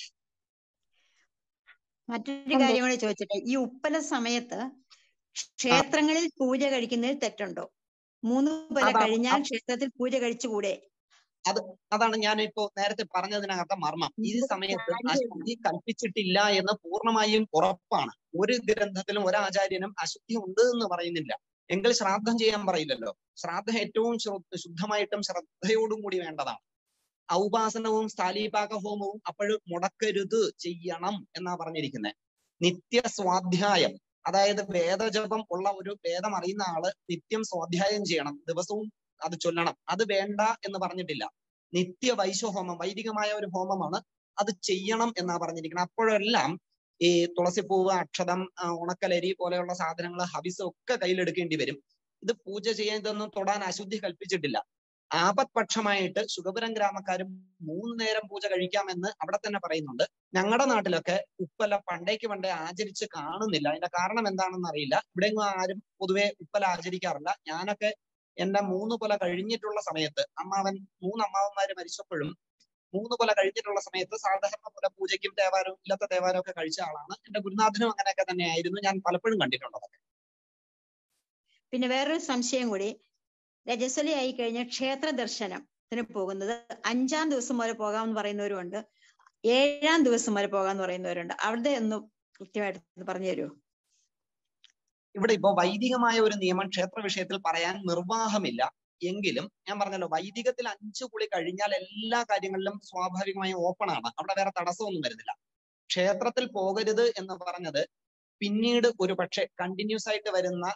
മറ്റൊരു കാര്യം കൂടെ ചോദിച്ചിട്ട് ഈ ഉപ്പല സമയത്ത് ക്ഷേത്രങ്ങളിൽ പൂജ കഴിക്കുന്നതിൽ തെറ്റുണ്ടോ മൂന്ന് പല അതാ- കഴിഞ്ഞാൽ അ- ക്ഷേത്രത്തിൽ പൂജ കഴിച്ചുകൂടെ അത് അതാണ് ഞാൻ ഇപ്പോ നേരത്തെ പറഞ്ഞതിനകത്തെ മർമ്മം ഈ സമയത്ത് അശുദ്ധി കൽപ്പിച്ചിട്ടില്ല എന്ന് പൂർണ്ണമായും ഉറപ്പാണ് ഒരു ഗ്രന്ഥത്തിലും ഒരു ആചാര്യനും അശുദ്ധി ഉണ്ട് എന്ന് പറയുന്നില്ല എങ്കിൽ ശ്രാദ്ധം ചെയ്യാൻ പറയില്ലല്ലോ ശ്രാദ്ധം ഏറ്റവും ശ്ര- ശുദ്ധമായിട്ടും ശ്രദ്ധയോടും കൂടി വേണ്ടതാണ് ഔപാസനവും സ്ഥാലീപാക ഹോമവും അപ്പോഴും മുടക്കരുത് ചെയ്യണം എന്നാ പറഞ്ഞിരിക്കുന്നത് നിത്യ സ്വാധ്യായം അതായത് വേദജപം ഉള്ള ഒരു വേദം അറിയുന്ന ആള് നിത്യം സ്വാധ്യായം ചെയ്യണം ദിവസവും അത് ചൊല്ലണം അത് വേണ്ട എന്ന് പറഞ്ഞിട്ടില്ല നിത്യ വൈശ്വഹോമം വൈദികമായ ഒരു ഹോമമാണ് അത് ചെയ്യണം എന്നാ പറഞ്ഞിരിക്കുന്നത് അപ്പോഴെല്ലാം ഈ തുളസിപ്പൂവ് അക്ഷതം ആ, ഉണക്കലരി പോലെയുള്ള സാധനങ്ങൾ ഹവിസ് ഒക്കെ കയ്യിലെടുക്കേണ്ടി വരും ഇത് പൂജ ചെയ്യാൻ ഇതൊന്നും തൊടാൻ അശുദ്ധി കൽപ്പിച്ചിട്ടില്ല ആപത്പക്ഷമായിട്ട് ശുഗപുരം ഗ്രാമക്കാരും മൂന്ന് നേരം പൂജ കഴിക്കാമെന്ന് അവിടെ തന്നെ പറയുന്നുണ്ട് ഞങ്ങളുടെ നാട്ടിലൊക്കെ ഉപ്പല പണ്ടേക്ക് പണ്ടേ ആചരിച്ച് കാണുന്നില്ല അതിന്റെ കാരണം എന്താണെന്ന് അറിയില്ല ഇവിടെയൊന്നും ആരും പൊതുവെ ഉപ്പല ആചരിക്കാറില്ല ഞാനൊക്കെ എന്റെ മൂന്ന് കൊല കഴിഞ്ഞിട്ടുള്ള സമയത്ത് അമ്മാവൻ മൂന്ന് അമ്മാവന്മാര് മരിച്ചപ്പോഴും മൂന്ന് കൊല കഴിഞ്ഞിട്ടുള്ള സമയത്ത് സാധാരണ പോലെ പൂജയ്ക്കും തേവാരവും ഇല്ലത്തെ തേവാരവും ഒക്കെ കഴിച്ച ആളാണ് എന്റെ ഗുരുനാഥനും അങ്ങനെയൊക്കെ തന്നെയായിരുന്നു ഞാൻ പലപ്പോഴും കണ്ടിട്ടുണ്ട് അതൊക്കെ പിന്നെ വേറൊരു സംശയം കൂടി രജസ്വലി ആയി കഴിഞ്ഞാൽ ക്ഷേത്ര ദർശനത്തിന് പോകുന്നത് അഞ്ചാം ദിവസം വരെ പോകാമെന്ന് പറയുന്നവരുണ്ട് ഏഴാം ദിവസം വരെ പോകാമെന്ന് പറയുന്നവരുണ്ട് അവിടെ ഒന്ന് കൃത്യമായിട്ട് ഒന്ന് പറഞ്ഞു തരുമോ ഇവിടെ ഇപ്പോ വൈദികമായ ഒരു നിയമം ക്ഷേത്ര വിഷയത്തിൽ പറയാൻ നിർവാഹമില്ല എങ്കിലും ഞാൻ പറഞ്ഞല്ലോ വൈദികത്തിൽ അഞ്ചു കുളി കഴിഞ്ഞാൽ എല്ലാ കാര്യങ്ങളിലും സ്വാഭാവികമായും ഓപ്പൺ ആണ് അവിടെ വേറെ തടസ്സമൊന്നും വരുന്നില്ല ക്ഷേത്രത്തിൽ പോകരുത് എന്ന് പറഞ്ഞത് പിന്നീട് ഒരു പക്ഷെ കണ്ടിന്യൂസ് ആയിട്ട് വരുന്ന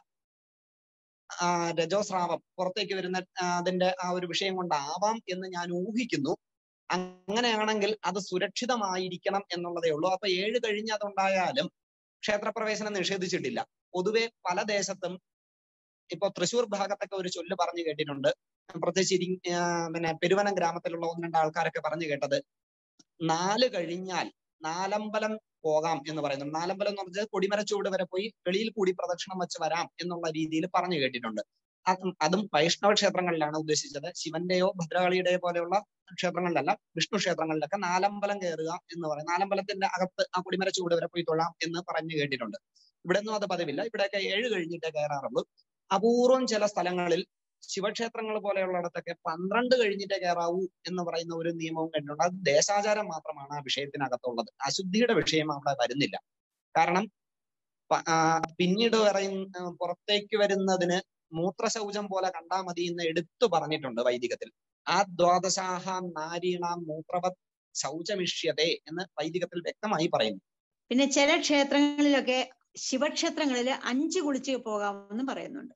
ആ, രജോസ്രാവം പുറത്തേക്ക് വരുന്ന ആ, അതിന്റെ ആ ഒരു വിഷയം കൊണ്ടാവാം എന്ന് ഞാൻ ഊഹിക്കുന്നു അങ്ങനെയാണെങ്കിൽ അത് സുരക്ഷിതമായിരിക്കണം എന്നുള്ളതേ ഉള്ളൂ അപ്പൊ ഏഴ് കഴിഞ്ഞ് അതുണ്ടായാലും ക്ഷേത്രപ്രവേശനം നിഷേധിച്ചിട്ടില്ല പൊതുവെ പല ദേശത്തും ഇപ്പൊ തൃശ്ശൂർ ഭാഗത്തൊക്കെ ഒരു ചൊല്ല് പറഞ്ഞു കേട്ടിട്ടുണ്ട് പ്രത്യേകിച്ച് ഇരി ആ, പിന്നെ പെരുവനം ഗ്രാമത്തിലുള്ള ഒന്ന് രണ്ട് ആൾക്കാരൊക്കെ പറഞ്ഞു കേട്ടത് നാല് കഴിഞ്ഞാൽ നാലമ്പലം പോകാം എന്ന് പറയുന്നുണ്ട് നാലമ്പലം എന്ന് പറഞ്ഞാൽ കൊടിമരച്ചുവട് വരെ പോയി വെളിയിൽ കൂടി പ്രദക്ഷിണം വെച്ച് വരാം എന്നുള്ള രീതിയിൽ പറഞ്ഞു കേട്ടിട്ടുണ്ട് അതും അതും വൈഷ്ണവ ക്ഷേത്രങ്ങളിലാണ് ഉദ്ദേശിച്ചത് ശിവന്റെയോ ഭദ്രകാളിയുടെയോ പോലെയുള്ള ക്ഷേത്രങ്ങളിലല്ല വിഷ്ണു ക്ഷേത്രങ്ങളിലൊക്കെ നാലമ്പലം കയറുക എന്ന് പറയും നാലമ്പലത്തിന്റെ അകത്ത് ആ കൊടിമരച്ചുവട് വരെ പോയി തൊഴാം എന്ന് പറഞ്ഞു കേട്ടിട്ടുണ്ട് ഇവിടെ ഒന്നും അത് പതിവില്ല ഇവിടെയൊക്കെ ഏഴ് കഴിഞ്ഞിട്ടേ കയറാറുള്ളൂ അപൂർവം ചില സ്ഥലങ്ങളിൽ ശിവക്ഷേത്രങ്ങൾ പോലെയുള്ളിടത്തൊക്കെ പന്ത്രണ്ട് കഴിഞ്ഞിട്ടേ കയറാവൂ എന്ന് പറയുന്ന ഒരു നിയമവും കണ്ടിട്ടുണ്ട് അത് ദേശാചാരം മാത്രമാണ് ആ വിഷയത്തിനകത്തുള്ളത് അശുദ്ധിയുടെ വിഷയം അവിടെ വരുന്നില്ല കാരണം പ- ആ, പിന്നീട് പറയുന്ന പുറത്തേക്ക് വരുന്നതിന് മൂത്രശൗചം പോലെ കണ്ടാ മതി എന്ന് എടുത്തു പറഞ്ഞിട്ടുണ്ട് വൈദികത്തിൽ ആ ദ്വാദശാഹ നാരീണാം മൂത്രവത് ശൗചമിഷ്യതേ എന്ന് വൈദികത്തിൽ വ്യക്തമായി പറയുന്നു പിന്നെ ചില ക്ഷേത്രങ്ങളിലൊക്കെ ശിവക്ഷേത്രങ്ങളിൽ അഞ്ച് കുളിച്ച് പോകാമെന്ന് പറയുന്നുണ്ട്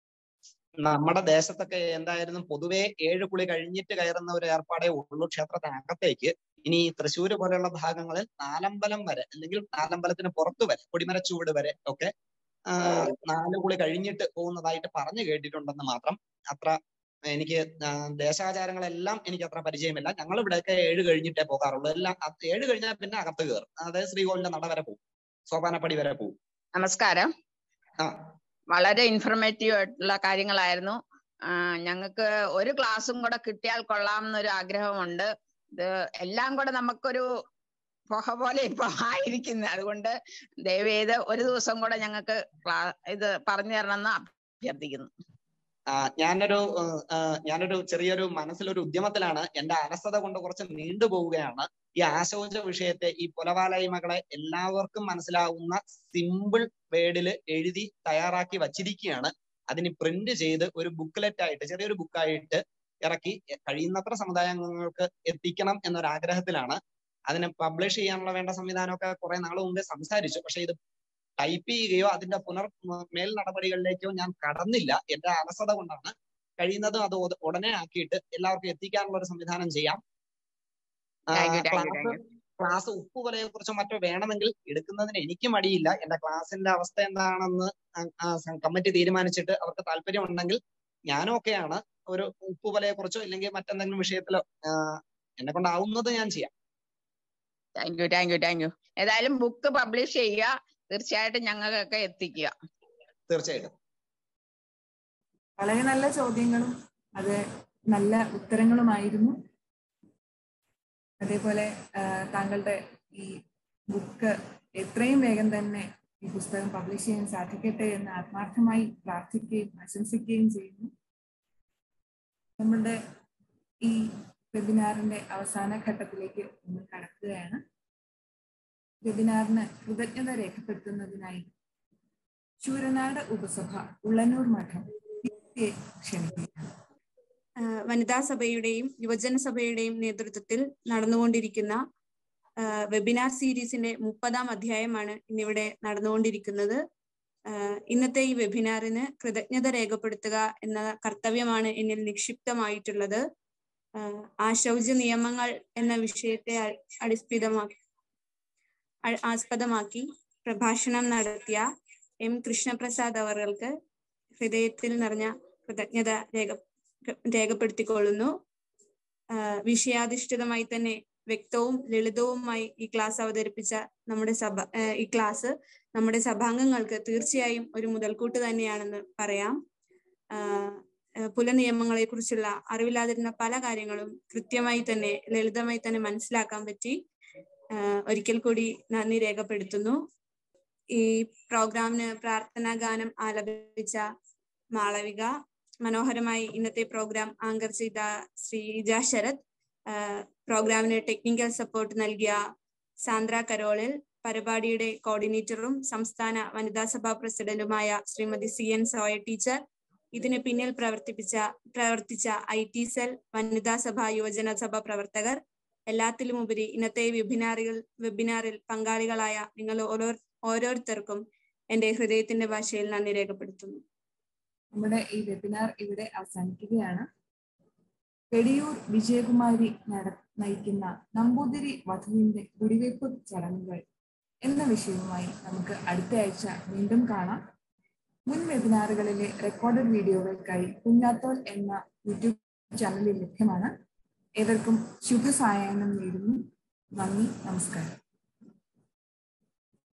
നമ്മുടെ ദേശത്തൊക്കെ എന്തായിരുന്നു പൊതുവെ ഏഴ് കുളി കഴിഞ്ഞിട്ട് കയറുന്ന ഒരു ഏർപ്പാടേ ഉള്ളൂ ക്ഷേത്രത്തിനകത്തേക്ക് ഇനി തൃശ്ശൂര് പോലെയുള്ള ഭാഗങ്ങളിൽ നാലമ്പലം വരെ അല്ലെങ്കിൽ നാലമ്പലത്തിന് പുറത്തു വരെ കൊടിമരച്ചൂട് വരെ ഒക്കെ ആ, നാല് കുളി കഴിഞ്ഞിട്ട് പോകുന്നതായിട്ട് പറഞ്ഞു കേട്ടിട്ടുണ്ടെന്ന് മാത്രം അത്ര എനിക്ക് ആ, ദേശാചാരങ്ങളെല്ലാം എനിക്ക് അത്ര പരിചയമില്ല ഞങ്ങൾ ഇവിടെയൊക്കെ ഏഴ് കഴിഞ്ഞിട്ടേ പോകാറുള്ളൂ എല്ലാം അത് ഏഴ് കഴിഞ്ഞാൽ പിന്നെ അകത്ത് കയറും അതായത് ശ്രീകോവിലിന്റെ നട വരെ പോകും സോപാനപ്പടി വരെ പോകും നമസ്കാരം ആ വളരെ ഇൻഫർമേറ്റീവ് ആയിട്ടുള്ള കാര്യങ്ങളായിരുന്നു ഞങ്ങൾക്ക് ഒരു ക്ലാസ്സും കൂടെ കിട്ടിയാൽ കൊള്ളാം എന്നൊരു ആഗ്രഹമുണ്ട് ഇത് എല്ലാം കൂടെ നമുക്കൊരു പുക പോലെ ഇപ്പൊ ആയിരിക്കുന്നത് അതുകൊണ്ട് ദയവേത് ഒരു ദിവസം കൂടെ ഞങ്ങൾക്ക് ക്ലാ- ഇത് പറഞ്ഞു തരണമെന്ന് അഭ്യർത്ഥിക്കുന്നു ആ, ഞാനൊരു ഏഹ്, ഏഹ്, ഞാനൊരു ചെറിയൊരു മനസ്സിലൊരു ഉദ്യമത്തിലാണ് എന്റെ അലസത കൊണ്ട് കുറച്ച് നീണ്ടുപോവുകയാണ് ഈ ആശോച വിഷയത്തെ ഈ പുലവാലയ്മകളെ എല്ലാവർക്കും മനസ്സിലാവുന്ന സിമ്പിൾ വേർഡില് എഴുതി തയ്യാറാക്കി വച്ചിരിക്കുകയാണ് അതിന് പ്രിന്റ് ചെയ്ത് ഒരു ബുക്ക്ലെറ്റ് ആയിട്ട് ചെറിയൊരു ബുക്കായിട്ട് ഇറക്കി കഴിയുന്നത്ര സമുദായങ്ങൾക്ക് എത്തിക്കണം എന്നൊരു ആഗ്രഹത്തിലാണ് അതിനെ പബ്ലിഷ് ചെയ്യാനുള്ള വേണ്ട സംവിധാനമൊക്കെ കുറെ നാൾ മുമ്പേ സംസാരിച്ചു പക്ഷെ ഇത് ടൈപ്പ് ചെയ്യുകയോ അതിന്റെ പുനർ ഉം, മേൽ നടപടികളിലേക്കോ ഞാൻ കടന്നില്ല എന്റെ അലസത കൊണ്ടാണ് കഴിയുന്നതും അത് ഉട- ഉടനെ ആക്കിയിട്ട് എല്ലാവർക്കും എത്തിക്കാനുള്ള ഒരു സംവിധാനം ചെയ്യാം ആ, thank you thank you class thank you class ഉപ്പുകൊലയെ കുറിച്ചോ മറ്റോ വേണമെങ്കിൽ എടുക്കുന്നതിന് എനിക്ക് മടിയില്ല എന്റെ ക്ലാസിന്റെ അവസ്ഥ എന്താണെന്ന് കമ്മിറ്റി തീരുമാനിച്ചിട്ട് അവർക്ക് താല്പര്യം ഉണ്ടെങ്കിൽ ഞാനും ഒക്കെയാണ് ഒരു ഉപ്പുകൊലയെ കുറിച്ചോ ഇല്ലെങ്കിൽ മറ്റെന്തെങ്കിലും വിഷയത്തിലോ എന്നെ കൊണ്ടാവുന്നത് ഞാൻ ചെയ്യാം thank you thank you thank you ഏതായാലും ബുക്ക് പബ്ലിഷ് ചെയ്യുക തീർച്ചയായിട്ടും ഞങ്ങൾക്കൊക്കെ എത്തിക്കുക തീർച്ചയായിട്ടും വളരെ നല്ല ചോദ്യങ്ങളും അത് നല്ല ഉത്തരങ്ങളുമായിരുന്നു അതേപോലെ ആ, താങ്കളുടെ ഈ ബുക്ക് എത്രയും വേഗം തന്നെ ഈ പുസ്തകം പബ്ലിഷ് ചെയ്യാൻ സാധിക്കട്ടെ എന്ന് ആത്മാർത്ഥമായി പ്രാർത്ഥിക്കുകയും ആശംസിക്കുകയും ചെയ്യുന്നു നമ്മുടെ ഈ വെബിനാറിന്റെ അവസാന ഘട്ടത്തിലേക്ക് നമ്മൾ കടക്കുകയാണ് വെബിനാറിന് കൃതജ്ഞത രേഖപ്പെടുത്തുന്നതിനായി ശൂരനാട് ഉപസഭ ഉള്ളന്നൂർ മഠം വ്യക്തിയെ ക്ഷണിക്കുന്നു ആഹ് വനിതാ സഭയുടെയും യുവജന സഭയുടെയും നേതൃത്വത്തിൽ നടന്നുകൊണ്ടിരിക്കുന്ന ആഹ് വെബിനാർ സീരീസിന്റെ മുപ്പതാം അധ്യായമാണ് ഇന്നിവിടെ നടന്നുകൊണ്ടിരിക്കുന്നത് ആഹ് ഇന്നത്തെ ഈ വെബിനാറിന് കൃതജ്ഞത രേഖപ്പെടുത്തുക എന്ന കർത്തവ്യമാണ് എന്നിൽ നിക്ഷിപ്തമായിട്ടുള്ളത് ആഹ് ആശൗച നിയമങ്ങൾ എന്ന വിഷയത്തെ അ- അടിസ്ഥിതമാക്കി അ- ആസ്പദമാക്കി പ്രഭാഷണം നടത്തിയ എം കൃഷ്ണപ്രസാദ് അവർക്ക് ഹൃദയത്തിൽ നിറഞ്ഞ കൃതജ്ഞത രേഖ രേഖപ്പെടുത്തിക്കൊള്ളുന്നു ആഹ് വിഷയാധിഷ്ഠിതമായി തന്നെ വ്യക്തവും ലളിതവുമായി ഈ ക്ലാസ് അവതരിപ്പിച്ച നമ്മുടെ സഭ ആഹ് ഈ ക്ലാസ് നമ്മുടെ സഭാംഗങ്ങൾക്ക് തീർച്ചയായും ഒരു മുതൽക്കൂട്ട് തന്നെയാണെന്ന് പറയാം ആഹ് ആഹ് പുലനിയമങ്ങളെ കുറിച്ചുള്ള അറിവില്ലാതിരുന്ന പല കാര്യങ്ങളും കൃത്യമായി തന്നെ ലളിതമായി തന്നെ മനസ്സിലാക്കാൻ പറ്റി ആഹ് ഒരിക്കൽ കൂടി നന്ദി രേഖപ്പെടുത്തുന്നു ഈ പ്രോഗ്രാമിന് പ്രാർത്ഥനാ ഗാനം ആലപിച്ച മാളവിക മനോഹരമായി ഇന്നത്തെ പ്രോഗ്രാം ആങ്കർ ചെയ്ത ശ്രീജ ശരത് ആഹ് പ്രോഗ്രാമിന് ടെക്നിക്കൽ സപ്പോർട്ട് നൽകിയ സാന്ദ്ര കരോളിൽ പരിപാടിയുടെ കോർഡിനേറ്ററും സംസ്ഥാന വനിതാ സഭാ പ്രസിഡന്റുമായ Shrimati C N Soya teacher ഇതിന് പിന്നിൽ പ്രവർത്തിപ്പിച്ച പ്രവർത്തിച്ച ഐ ടി സെൽ വനിതാ സഭ യുവജന സഭ പ്രവർത്തകർ എല്ലാത്തിലുമുപരി ഇന്നത്തെ വെബിനാറുകൾ വെബിനാറിൽ പങ്കാളികളായ നിങ്ങൾ ഓരോ ഓരോരുത്തർക്കും എന്റെ ഹൃദയത്തിന്റെ ഭാഷയിൽ നന്ദി രേഖപ്പെടുത്തുന്നു നമ്മുടെ ഈ വെബിനാർ ഇവിടെ അവസാനിക്കുകയാണ് പെടിയൂർ വിജയകുമാരി നട നയിക്കുന്ന നമ്പൂതിരി വധുവിന്റെ കുടിവയ്പ് ചടങ്ങുകൾ എന്ന വിഷയവുമായി നമുക്ക് അടുത്ത ആഴ്ച വീണ്ടും കാണാം മുൻ വെബിനാറുകളിലെ റെക്കോർഡഡ് വീഡിയോകൾക്കായി കുഞ്ഞാത്തോൽ എന്ന യൂട്യൂബ് ചാനലിൽ ലഭ്യമാണ് ഏവർക്കും ശുഭസായാഹ്നം നേരുന്നു നന്ദി നമസ്കാരം